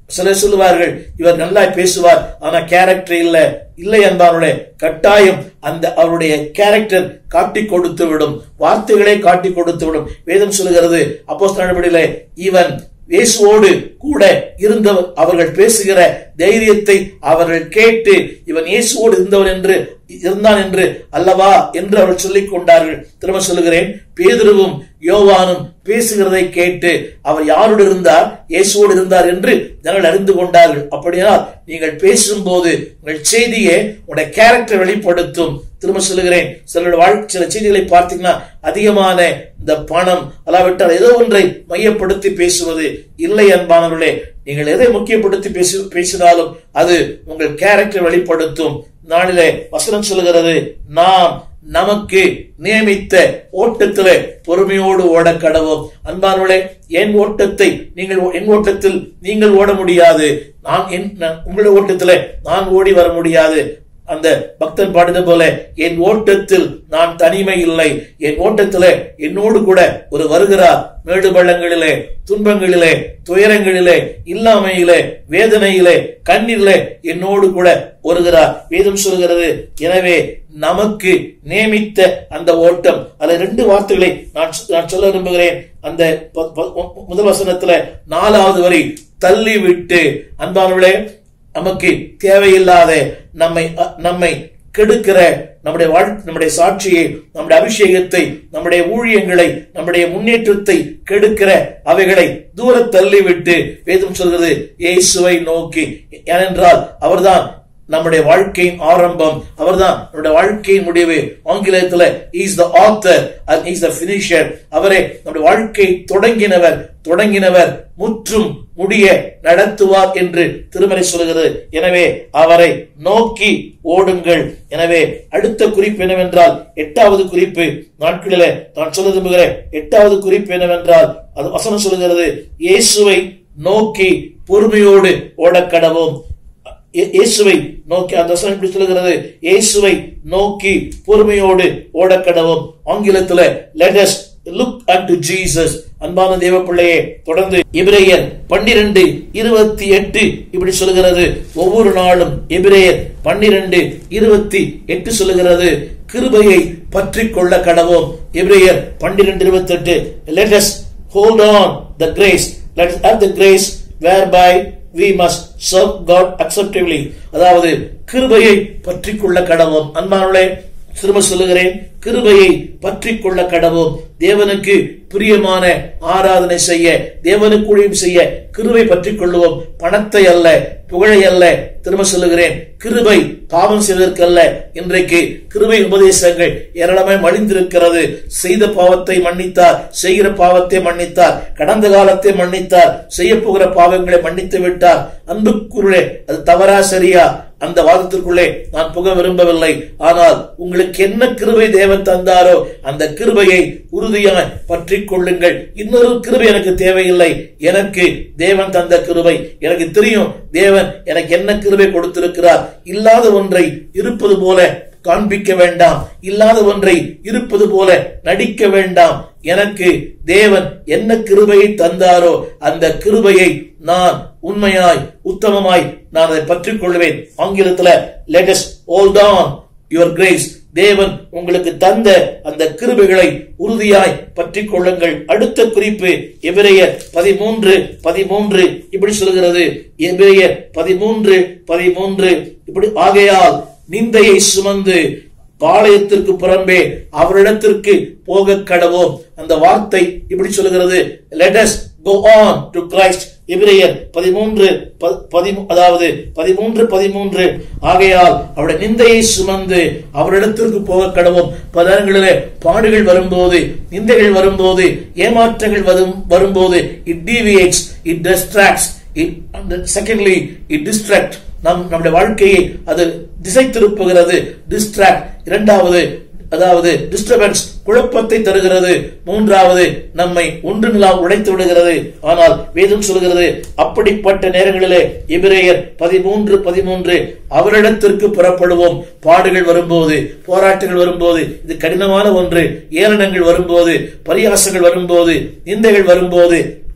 சிலர் சொல்லுவார்கள் இவர் நல்லா பேசுவார் ஆனா கேரக்டர் இல்ல இல்லை என்பவருடைய கட்டாயம் அந்த அவருடைய கேரக்டர் காட்டி கொடுத்து விடும் வார்த்தைகளை காட்டி கொடுத்து விடும் வேதம் சொல்லுகிறது அப்போ நடவடிக்கையில இவன் இயேசுவோடு கூட இருந்தவர் அவர்கள் பேசுகிற தைரியத்தை அவர்கள் கேட்டு இவன் இயேசுவோடு இருந்தவர் என்று இருந்தான் என்று அல்லவா என்று அவர்கள் சொல்லிக் கொண்டார்கள் திரும்ப சொல்லுகிறேன் பேதுருவும் யோவானும் பேசுகிறதை கேட்டு அவர் யாரோடு இருந்தார் இயேசுவோடு இருந்தார் என்று ஜனங்கள் அறிந்து கொண்டார்கள் அப்படியானால் நீங்கள் பேசும்போது உங்கள் செய்தியை உங்களுடைய கேரக்டர் வெளிப்படுத்தும் திரும்ப சொல்லுகிறேன் சிலருடைய வாழ் சில செய்திகளை பார்த்தீங்கன்னா அதிகமான இந்த பணம் அல்லாவிட்டால் ஏதோ ஒன்றை மையப்படுத்தி பேசுவது இல்லை அன்பானவர்களே நீங்கள் எதை முக்கியப்படுத்தி பேசு பேசினாலும் அது உங்கள் கேரக்டர் வெளிப்படுத்தும் நாளிலே வசனம் சொல்லுகிறது நாம் நமக்கு நியமித்த ஓட்டத்திலே பொறுமையோடு ஓட கடவோம் அன்பானவர்களே என் ஓட்டத்தை நீங்கள் என் ஓட்டத்தில் நீங்கள் ஓட முடியாது நான் என் நான் உங்களுடைய ஓட்டத்திலே நான் ஓடி வர முடியாது அந்த பக்தன் பாடுது போல என் ஓட்டத்தில் நான் தனிமை இல்லை என் ஓட்டத்திலே என்னோடு கூட ஒரு வருகிறார் மேடு பள்ளங்களிலே துன்பங்களிலே துயரங்களிலே இல்லாமையிலே வேதனையிலே கண்ணீரிலே என்னோடு கூட வருகிறார் வேதம் சொல்கிறது எனவே நமக்கு நியமித்த அந்த ஓட்டம் அதுல ரெண்டு வார்த்தைகளை நான் சொ- நான் சொல்ல விரும்புகிறேன் அந்த ப- ப- முதல் வசனத்துல நாலாவது வரி தள்ளி விட்டு அன்பானவர்களே நமக்கு தேவையில்லாத நம்மை அ- நம்மை கெடுக்கிற நம்முடைய வாழ் நம்முடைய சாட்சியை நம்முடைய அபிஷேகத்தை நம்முடைய ஊழியங்களை நம்முடைய முன்னேற்றத்தை கெடுக்கிற அவைகளை தூர தள்ளிவிட்டு வேதம் சொல்கிறது இயேசுவை நோக்கி ஏனென்றால் அவர்தான் நம்முடைய வாழ்க்கையின் ஆரம்பம் அவர்தான் நம்முடைய வாழ்க்கையின் முடிவு ஆங்கிலத்துல is the author is the finisher அவரே நம்முடைய வாழ்க்கை தொடங்கினவர் தொடங்கினவர் முற்றும் முடிய நடத்துவார் என்று திருமறை சொல்கிறது எனவே அவரை நோக்கி ஓடுங்கள் எனவே அடுத்த குறிப்பு என்னவென்றால் எட்டாவது குறிப்பு நாட்களில நான் சொல்ல விரும்புகிறேன் எட்டாவது குறிப்பு என்னவென்றால் அது வசனம் சொல்லுகிறது இயேசுவை நோக்கி பொறுமையோடு ஓடக்கடவோம் இயே- இயேசுவை நோக்கி அந்த வசனம் இப்படி சொல்லுகிறது இயேசுவை நோக்கி பொறுமையோடு ஓடக்கடவும் ஆங்கிலத்துல let us look unto Jesus அன்பான தேவ பிள்ளையே தொடர்ந்து எபிரேயர் பன்னிரண்டு இருபத்தி எட்டு இப்படி சொல்லுகிறது ஒவ்வொரு நாளும் எபிரேயர் பன்னிரண்டு இருபத்தி எட்டு சொல்லுகிறது கிருபையை பற்றி கொள்ள கடவோம் எபிரேயர் பன்னிரண்டு இருபத்தி எட்டு let us hold on the grace let us have the grace whereby we must serve God acceptably அதாவது கிருபையை பற்றி கொள்ள கடவோம் அன்பானவர்களே திரும்ப சொல்லுகிறேன் கிருபையை பற்றி கொள்ள கடவோம் தேவனுக்கு பிரியமான ஆராதனை செய்ய தேவனுக்கு ஊழியம் செய்ய கிருபை பற்றி கொள்ளுவோம் பணத்தை அல்ல புகழை அல்ல திரும்ப சொல்லுகிறேன் கிருபை பாவம் செய்வதற்கல்ல இன்றைக்கு கிருபை உபதேசங்கள் ஏராளமாய் மலிந்திருக்கிறது செய்த பாவத்தை மன்னித்தார் செய்கிற பாவத்தை மன்னித்தார் கடந்த காலத்தை மன்னித்தார் செய்ய போகிற பாவங்களை மன்னித்து விட்டார் அன்புக்குள்ளே அது தவறா சரியா அந்த வாதத்திற்குள்ளே நான் புக விரும்பவில்லை ஆனால் உங்களுக்கு என்ன கிருபை தேவன் தந்தாரோ அந்த கிருபையை உறுதியாய் பற்றிக் கொள்ளுங்கள் இன்னொரு கிருபை எனக்கு தேவையில்லை எனக்கு தேவன் தந்த கிருபை எனக்கு தெரியும் தேவன் எனக்கு என்ன கிருபை கொடுத்திருக்கிறார் இல்லாத ஒன்றை இருப்பது போல காண்பிக்க வேண்டாம் இல்லாத ஒன்றை இருப்பது போல நடிக்க வேண்டாம் எனக்கு தேவன் என்ன கிருபையை தந்தாரோ அந்த கிருபையை நான் உண்மையாய் உத்தமமாய் நான் அதை பற்றிக் கொள்வேன் ஆங்கிலத்துல let us hold on your grace தேவன் உங்களுக்கு தந்த அந்த கிருபைகளை உறுதியாய் பற்றிக் கொள்ளுங்கள் அடுத்த குறிப்பு எபிரேயர் பதிமூன்று பதிமூன்று இப்படி சொல்கிறது எபிரேயர் பதிமூன்று பதிமூன்று இப்படி ஆகையால் நிந்தையை சுமந்து பாளையத்திற்கு புறம்பே அவரிடத்திற்கு போக கடவோம் அந்த வார்த்தை இப்படி சொல்லுகிறது let us go on to Christ எபிரேயர் பதிமூன்று ப- பதிமூ- அதாவது பதிமூன்று பதிமூன்று ஆகையால் அவருடைய நிந்தையை சுமந்து அவரிடத்திற்கு போக கடவோம் பல நேரங்களிலே பாடுகள் வரும்போது நிந்தைகள் வரும்போது ஏமாற்றங்கள் வரும் வரும்போது it deviates it distracts it secondly it distract நம் நம்முடைய வாழ்க்கையை அது திசை திருப்புகிறது டிஸ்ட்ராக்ட் இரண்டாவது அதாவது டிஸ்டர்பன்ஸ் குழப்பத்தை தருகிறது மூன்றாவது நம்மை ஒன்றுமில்லா உடைத்து விடுகிறது ஆனால் வேதம் சொல்கிறது அப்படிப்பட்ட நேரங்களிலே எபிரேயர் பதிமூன்று பதிமூன்று அவரிடத்திற்கு புறப்படுவோம் பாடுகள் வரும்போது போராட்டங்கள் வரும்போது இது கடினமான ஒன்று ஏளனங்கள் வரும்போது பரியாசங்கள் வரும்போது நிந்தைகள் வரும்போது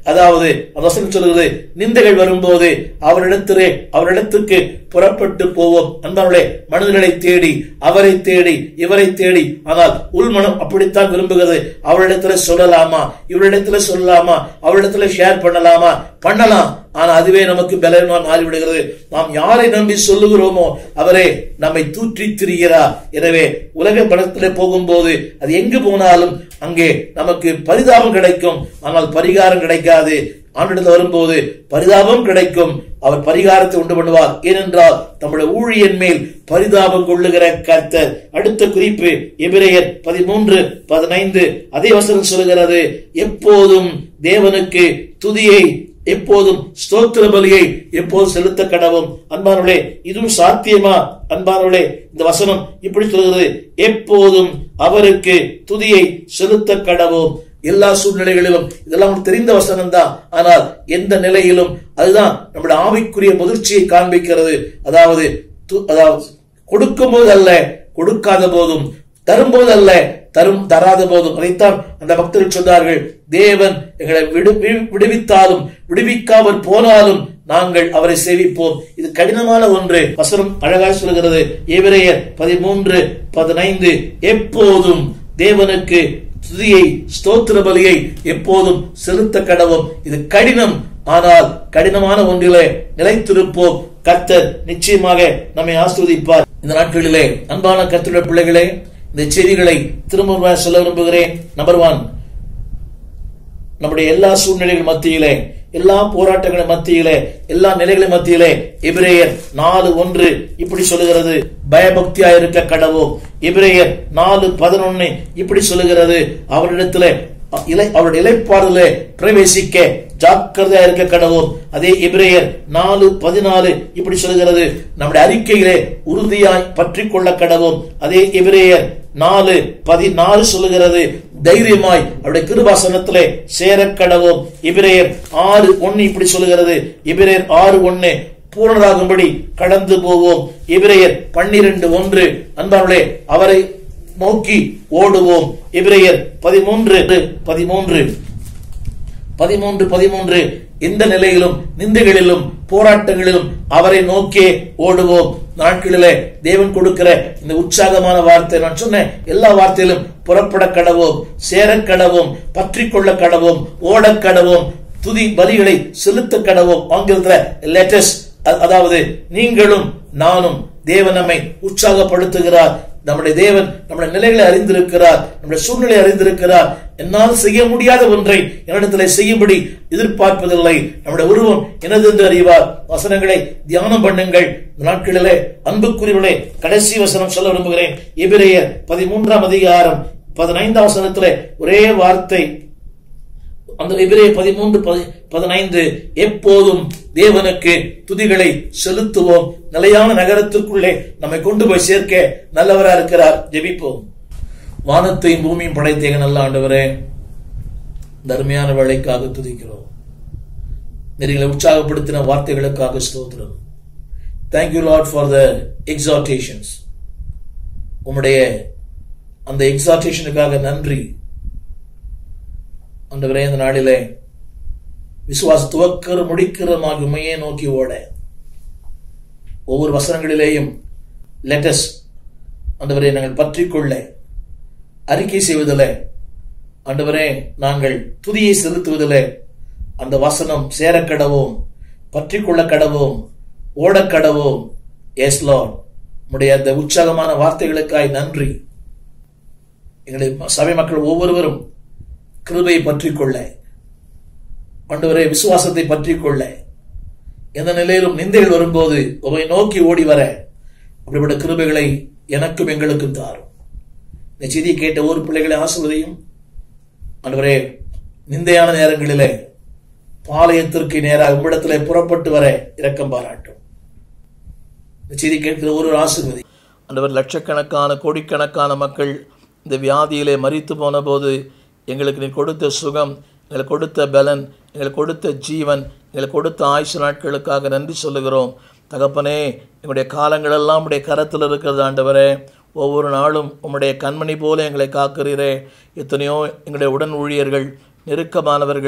அதாவது அந்த வசனம் சொல்கிறது நிந்தைகள் வரும்போது அவரிடத்திலே அவரிடத்துக்கு புறப்பட்டு போவோம் அன்பார்களே மனிதர்களை தேடி அவரை தேடி இவரை தேடி ஆனால் உள்மனம் அப்படித்தான் விரும்புகிறது அவரிடத்துல சொல்லலாமா இவரிடத்துல சொல்லலாமா அவரிடத்துல ஷேர் பண்ணலாமா பண்ணலாம் ஆனா அதுவே நமக்கு பலவீனமா மாறிவிடுகிறது நாம் யாரை நம்பி சொல்லுகிறோமோ அவரே நம்மை தூற்றி திரிகிறார் எனவே உலக படத்திலே போகும்போது அது எங்கு போனாலும் அங்கே நமக்கு பரிதாபம் கிடைக்கும் ஆனால் பரிகாரம் கிடைக்காது ஆண்டிடத்தில் வரும்போது பரிதாபம் கிடைக்கும் அவர் பரிகாரத்தை உண்டு பண்ணுவார் ஏனென்றால் நம்முடைய ஊழியன் மேல் பரிதாபம் கொள்ளுகிற கர்த்தர் அடுத்த குறிப்பு எபிரேயர் பதிமூன்று பதினைந்து அதே வசனம் சொல்லுகிறது எப்போதும் தேவனுக்கு துதியை எப்போதும் ஸ்தோத்திர பலியை எப்போதும் செலுத்த கடவும் அன்பானவர்களே இதுவும் சாத்தியமா அன்பானவர்களே இந்த வசனம் இப்படி சொல்கிறது எப்போதும் அவருக்கு துதியை செலுத்த கடவும் எல்லா சூழ்நிலைகளிலும் இதெல்லாம் உங்களுக்கு தெரிந்த வசனம் தான் ஆனால் எந்த நிலையிலும் அதுதான் நம்முடைய ஆவிக்குரிய முதிர்ச்சியை காண்பிக்கிறது அதாவது து- அதாவது கொடுக்கும் அல்ல கொடுக்காத போதும் தரும்போது அல்ல தரும் தராத போதும் அதைத்தான் அந்த பக்தர்கள் சொன்னார்கள் தேவன் எங்களை விடு- வி- விடுவித்தாலும் விடுவிக்காமல் போனாலும் நாங்கள் அவரை சேவிப்போம் இது கடினமான ஒன்று வசனம் அழகாய் சொல்கிறது எபிரேயர் பதிமூன்று பதினைந்து எப்போதும் தேவனுக்கு துதியை ஸ்தோத்திர பலியை எப்போதும் செலுத்த கடவும் இது கடினம் ஆனால் கடினமான ஒன்றிலே நிலைத்திருப்போம் கர்த்தர் நிச்சயமாக நம்மை ஆஸ்வதிப்பார் இந்த நாட்களிலே அன்பான கர்த்தருடைய பிள்ளைகளே இந்த செய்திகளை திரும்ப சொல்ல விரும்புகிறேன் நம்பர் ஒன் நம்முடைய எல்லா சூழ்நிலைகள் மத்தியிலே எல்லா போராட்டங்கள் மத்தியிலே எல்லா நிலைகளின் மத்தியிலே எபிரேயர் நாலு ஒன்று இப்படி சொல்லுகிறது பயபக்தியா இருக்க கடவோம் எபிரேயர் நாலு பதினொன்னு இப்படி சொல்லுகிறது அவரிடத்திலே இலை அவருடைய இலைப்பாறுல பிரவேசிக்க ஜாக்கிரதையா இருக்க கடவோம் அதே எபிரேயர் நாலு பதினாலு இப்படி சொல்லுகிறது நம்முடைய அறிக்கையிலே உறுதியாய் பற்றி கொள்ள கடவோம் அதே எபிரேயர் நாலு பதினாலு சொல்லுகிறது தைரியமாய் அவருடைய கிருபாசனத்திலே சேர கடவோம் எபிரேயர் ஆறு ஒன்னு இப்படி சொல்லுகிறது எபிரேயர் ஆறு ஒன்னு பூரணராகும்படி கடந்து போவோம் எபிரேயர் பன்னிரண்டு ஒன்று அன்பார்களே அவரை நோக்கி ஓடுவோம் எபிரேயர் பதிமூன்று பதிமூன்று பதிமூன்று பதிமூன்று எந்த நிலையிலும் நிந்தைகளிலும் போராட்டங்களிலும் அவரை நோக்கியே ஓடுவோம் நாட்களிலே தேவன் கொடுக்கிற இந்த உற்சாகமான வார்த்தை நான் சொன்னேன் எல்லா வார்த்தையிலும் புறப்பட கடவோம் சேர கடவோம் பற்றி கொள்ள கடவோம் ஓட கடவோம் துதி பலிகளை செலுத்த கடவோம் ஆங்கிலத்துல லேட்டஸ்ட் அதாவது நீங்களும் நானும் தேவன் நம்மை உற்சாகப்படுத்துகிறார் நம்முடைய தேவன் நம்முடைய நிலைகளை அறிந்திருக்கிறார் நம்முடைய சூழ்நிலை அறிந்திருக்கிறார் என்னால் செய்ய முடியாத ஒன்றை என்னிடத்திலே செய்யும்படி எதிர்பார்ப்பதில்லை நம்முடைய உருவம் எனது என்று அறிவார் வசனங்களை தியானம் பண்ணுங்கள் இந்த நாட்களிலே அன்புக்குரியவர்களே கடைசி வசனம் சொல்ல விரும்புகிறேன் எபிரேயர் பதிமூன்றாம் அதிகாரம் பதினைந்தாம் வசனத்திலே ஒரே வார்த்தை அந்த எபிரே பதிமூன்று பதி- பதினைந்து எப்போதும் தேவனுக்கு துதிகளை செலுத்துவோம் நிலையான நகரத்திற்குள்ளே நம்மை கொண்டு போய் சேர்க்க நல்லவரா இருக்கிறார் ஜெபிப்போம் வானத்தையும் பூமியும் படைத்தேக நல்ல ஆண்டவரே தர்மையான வேலைக்காக துதிக்கிறோம் நெறிகளை உற்சாகப்படுத்தின வார்த்தைகளுக்காக ஸ்தோத்திரம் thank you Lord for the exhortations உம்முடைய அந்த எக்ஸாட்டேஷனுக்காக நன்றி ஆண்டவரே இந்த நாளிலே விசுவாச துவக்கிற முடிக்கிறமாகி உண்மையே நோக்கி ஓட ஒவ்வொரு வசனங்களிலேயும் லெட்டஸ் ஆண்டவரே நாங்கள் பற்றிக்கொள்ள அறிக்கை செய்வதில் ஆண்டவரே நாங்கள் துதியை செலுத்துவதில் அந்த வசனம் சேரக்கடவோம் பற்றிக்கொள்ள கடவோம் ஓடக்கடவோம் எஸ் லார்ட் உடைய அந்த உற்சாகமான வார்த்தைகளுக்காய் நன்றி எங்களை சபை மக்கள் ஒவ்வொருவரும் கிருபையை பற்றிக்கொள்ள ஆண்டவரே விசுவாசத்தை பற்றிக்கொள்ள எந்த நிலையிலும் நிந்தைகள் வரும்போது உமை நோக்கி ஓடி வர அப்படிப்பட்ட கிருபைகளை எனக்கும் எங்களுக்கும் தாரும் இந்த செய்தியை கேட்ட ஒரு பிள்ளைகளை ஆசிர்வதையும் ஆண்டவரே நிந்தையான நேரங்களிலே பாளையத்திற்கு நேராக உம்மிடத்திலே புறப்பட்டு வர இரக்கம் பாராட்டும் இந்த செய்தி கேட்கிற ஒரு ஆசிர்வதி ஆண்டவர் லட்சக்கணக்கான கோடிக்கணக்கான மக்கள் இந்த வியாதியிலே மறித்து போன போது எங்களுக்கு நீ கொடுத்த சுகம் எங்களுக்கு கொடுத்த பலன் எங்களுக்கு கொடுத்த ஜீவன் எங்களுக்கு கொடுத்த ஆயுசு நாட்களுக்காக நன்றி சொல்லுகிறோம் தகப்பனே எங்களுடைய காலங்களெல்லாம் உடைய கரத்தில் இருக்கிறது ஆண்டவரே ஒவ்வொரு நாளும் உம்முடைய கண்மணி போல எங்களை காக்கிறீரே எத்தனையோ எங்களுடைய உடன் ஊழியர்கள் நெருக்கமானவர்கள்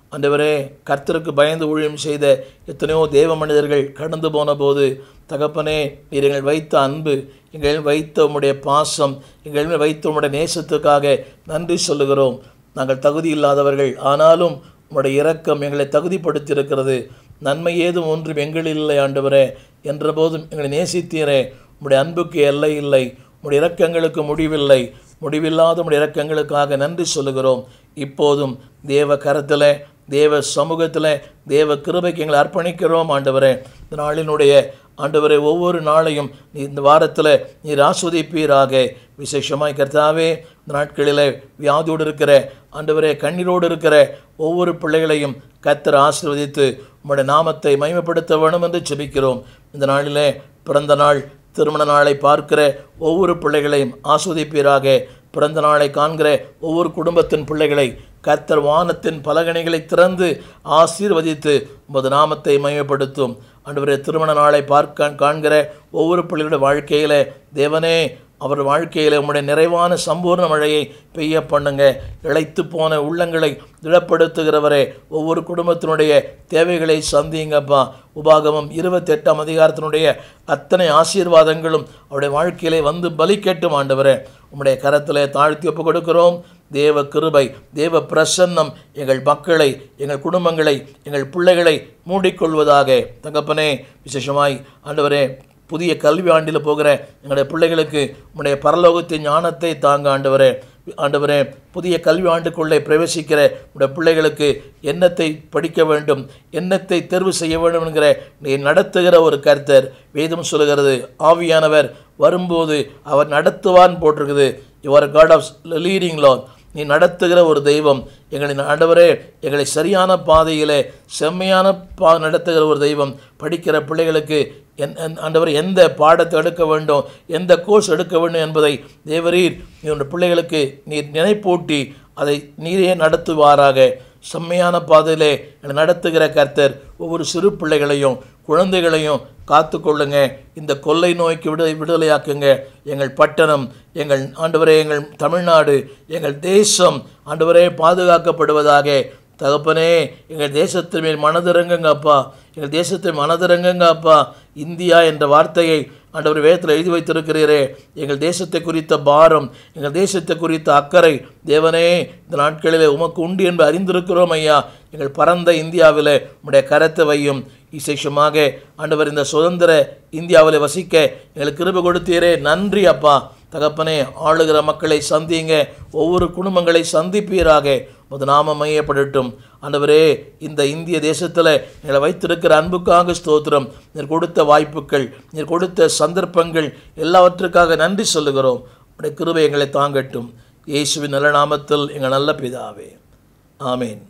ஆண்டவரே கர்த்தருக்கு பயந்து ஊழியம் செய்த எத்தனையோ தேவ மனிதர்கள் கடந்து போன போது தகப்பனே நீர் எங்கள் வைத்த அன்பு எங்கள் வைத்த உம்முடைய பாசம் எங்கள் மேல் வைத்த உம்முடைய நேசத்துக்காக நன்றி சொல்லுகிறோம் நாங்கள் தகுதி இல்லாதவர்கள் ஆனாலும் உம்முடைய இரக்கம் எங்களை தகுதிப்படுத்தியிருக்கிறது நன்மை ஏதும் ஒன்றும் எங்களில் இல்லை ஆண்டவரே என்ற போதும் எங்களை நேசித்தீரே உம்முடைய அன்புக்கு எல்லை இல்லை உம்முடைய இரக்கங்களுக்கு முடிவில்லை முடிவில்லாத உம்முடைய இரக்கங்களுக்காக நன்றி சொல்லுகிறோம் இப்போதும் தேவ கரத்தில் தேவ சமூகத்தில் தேவ கிருபைக்கு எங்களை அர்ப்பணிக்கிறோம் ஆண்டவரே இந்த நாளினுடைய ஆண்டவரே ஒவ்வொரு நாளையும் நீ இந்த வாரத்தில் நீர் ஆஸ்வதிப்பீராக விசேஷமாய் கர்த்தாவே இந்த நாட்களில் வியாதியோடு இருக்கிற ஆண்டவரே கண்ணீரோடு இருக்கிற ஒவ்வொரு பிள்ளைகளையும் கத்தர் ஆசீர்வதித்து உம்முடைய நாமத்தை மகிமைப்படுத்த வேணும் என்று ஜெபிக்கிறோம் இந்த நாளிலே பிறந்த நாள் திருமண நாளை பார்க்கிற ஒவ்வொரு பிள்ளைகளையும் ஆஸ்வதிப்பீராக பிறந்த நாளை காண்கிற ஒவ்வொரு குடும்பத்தின் பிள்ளைகளை கர்த்தர் வானத்தின் பலகணிகளை திறந்து ஆசீர்வதித்து உமது நாமத்தை மையப்படுத்தும் ஆண்டவரே திருமண நாளை பார்க்க காண்கிற ஒவ்வொரு பிள்ளைகளுடைய வாழ்க்கையில தேவனே அவர் வாழ்க்கையில் உம்முடைய நிறைவான சம்பூர்ண மழையை பெய்ய பண்ணுங்க இழைத்து போன உள்ளங்களை திடப்படுத்துகிறவரே ஒவ்வொரு குடும்பத்தினுடைய தேவைகளை சந்திங்கப்பா உபாகமம் இருபத்தெட்டாம் அதிகாரத்தினுடைய அத்தனை ஆசீர்வாதங்களும் அவருடைய வாழ்க்கையிலே வந்து பலிக்கட்டும் ஆண்டவரே உம்முடைய கரத்திலே தாழ்த்தி ஒப்பு கொடுக்கிறோம் தேவ கிருபை தேவ பிரசன்னம் எங்கள் மக்களை எங்கள் குடும்பங்களை எங்கள் பிள்ளைகளை மூடிக்கொள்வதாக தகப்பனே விசேஷமாய் ஆண்டவரே புதிய கல்வி ஆண்டில் போகிற எங்களுடைய பிள்ளைகளுக்கு உம்முடைய பரலோகத்தின் ஞானத்தை தாங்க ஆண்டவரே ஆண்டவரே புதிய கல்வி ஆண்டுக்குள்ளே பிரவேசிக்கிற உடைய பிள்ளைகளுக்கு என்னத்தை படிக்க வேண்டும் என்னத்தை தேர்வு செய்ய வேண்டும் என்கிற நீ நடத்துகிற ஒரு கர்த்தர் வேதம் சொல்லுகிறது ஆவியானவர் வரும்போது அவர் நடத்துவான் போட்டிருக்குது யுவர் காட் ஆஃப் லீடிங் லான் நீ நடத்துகிற ஒரு தெய்வம் எங்களை ஆண்டவரே எங்களை சரியான பாதையிலே செம்மையான பா நடத்துகிற ஒரு தெய்வம் படிக்கிற பிள்ளைகளுக்கு என் என் ஆண்டவர் எந்த பாடத்தை எடுக்க வேண்டும் எந்த கோர்ஸ் எடுக்க வேண்டும் என்பதை தேவரீர் உன்னுடைய பிள்ளைகளுக்கு நீர் நினைப்பூட்டி அதை நீரே நடத்துவாராக செம்மையான பாதையிலே என்னை நடத்துகிற கர்த்தர் ஒவ்வொரு சிறு பிள்ளைகளையும் குழந்தைகளையும் காத்து கொள்ளுங்க இந்த கொள்ளை நோய்க்கு விடுதலை விடுதலையாக்குங்க எங்கள் பட்டணம் எங்கள் ஆண்டவரே எங்கள் தமிழ்நாடு எங்கள் தேசம் ஆண்டவரே பாதுகாக்கப்படுவதாக தகப்பனே எங்கள் தேசத்தின் மேல் மனதிறங்குங்க அப்பா எங்கள் தேசத்தை மனதிறங்குங்க அப்பா இந்தியா என்ற வார்த்தையை ஆண்டவர் வேதத்தில் எழுதி வைத்திருக்கிறீரே எங்கள் தேசத்தை குறித்த பாரம் எங்கள் தேசத்தை குறித்த அக்கறை தேவனே இந்த நாட்களிலே உமக்கு உண்டு என்று அறிந்திருக்கிறோம் ஐயா எங்கள் பரந்த இந்தியாவில் உம்முடைய கரத்தை வையும் விசேஷமாக ஆண்டவர் இந்த சுதந்திர இந்தியாவில் வசிக்க எங்களுக்கு கிருபை கொடுத்தீரே நன்றி அப்பா தகப்பனே ஆளுகிற மக்களை சந்திங்க ஒவ்வொரு குடும்பங்களை சந்திப்பீராக உமது நாமம் மையப்படட்டும் ஆண்டவரே இந்த இந்திய தேசத்தில் எங்களை வைத்திருக்கிற அன்புக்காக ஸ்தோத்திரம் நீர் கொடுத்த வாய்ப்புகள் நீர் கொடுத்த சந்தர்ப்பங்கள் எல்லாவற்றுக்காக நன்றி சொல்லுகிறோம் உடைய கிருபை எங்களை தாங்கட்டும் இயேசுவின் நல்ல நாமத்தில் எங்கள் நல்ல பிதாவே ஆமேன்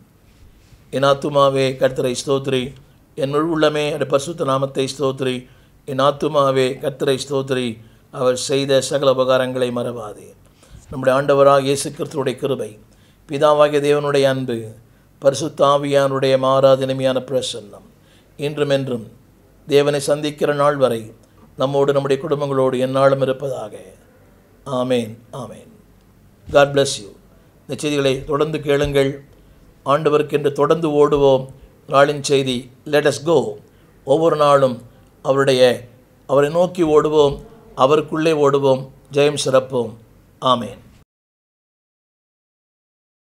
என் ஆத்துமாவே கர்த்தரை ஸ்தோத்ரி என் முழு உள்ளமே அந்த பரிசுத்த நாமத்தை ஸ்தோத்ரி என் ஆத்துமாவே கர்த்தரை ஸ்தோத்ரி அவர் செய்த சகல உபகாரங்களை மறவாதே நம்முடைய ஆண்டவராக இயேசு கிறிஸ்துவுடைய கிருபை பிதாவாகிய தேவனுடைய அன்பு பரிசுத்த ஆவியானுடைய மாறாதினமையான பிரசன்னம் இன்றும் என்றும் தேவனை சந்திக்கிற நாள் வரை நம்மோடு நம்முடைய குடும்பங்களோடு எந்நாளும் இருப்பதாக amen amen God bless you இந்த செய்திகளை தொடர்ந்து கேளுங்கள் ஆண்டவருக்கென்று தொடர்ந்து ஓடுவோம் நாளின் செய்தி let us கோ ஒவ்வொரு நாளும் அவருடைய அவரை நோக்கி ஓடுவோம் அவருக்குள்ளே ஓடுவோம் ஜெயம் சிறப்போம் ஆமேன்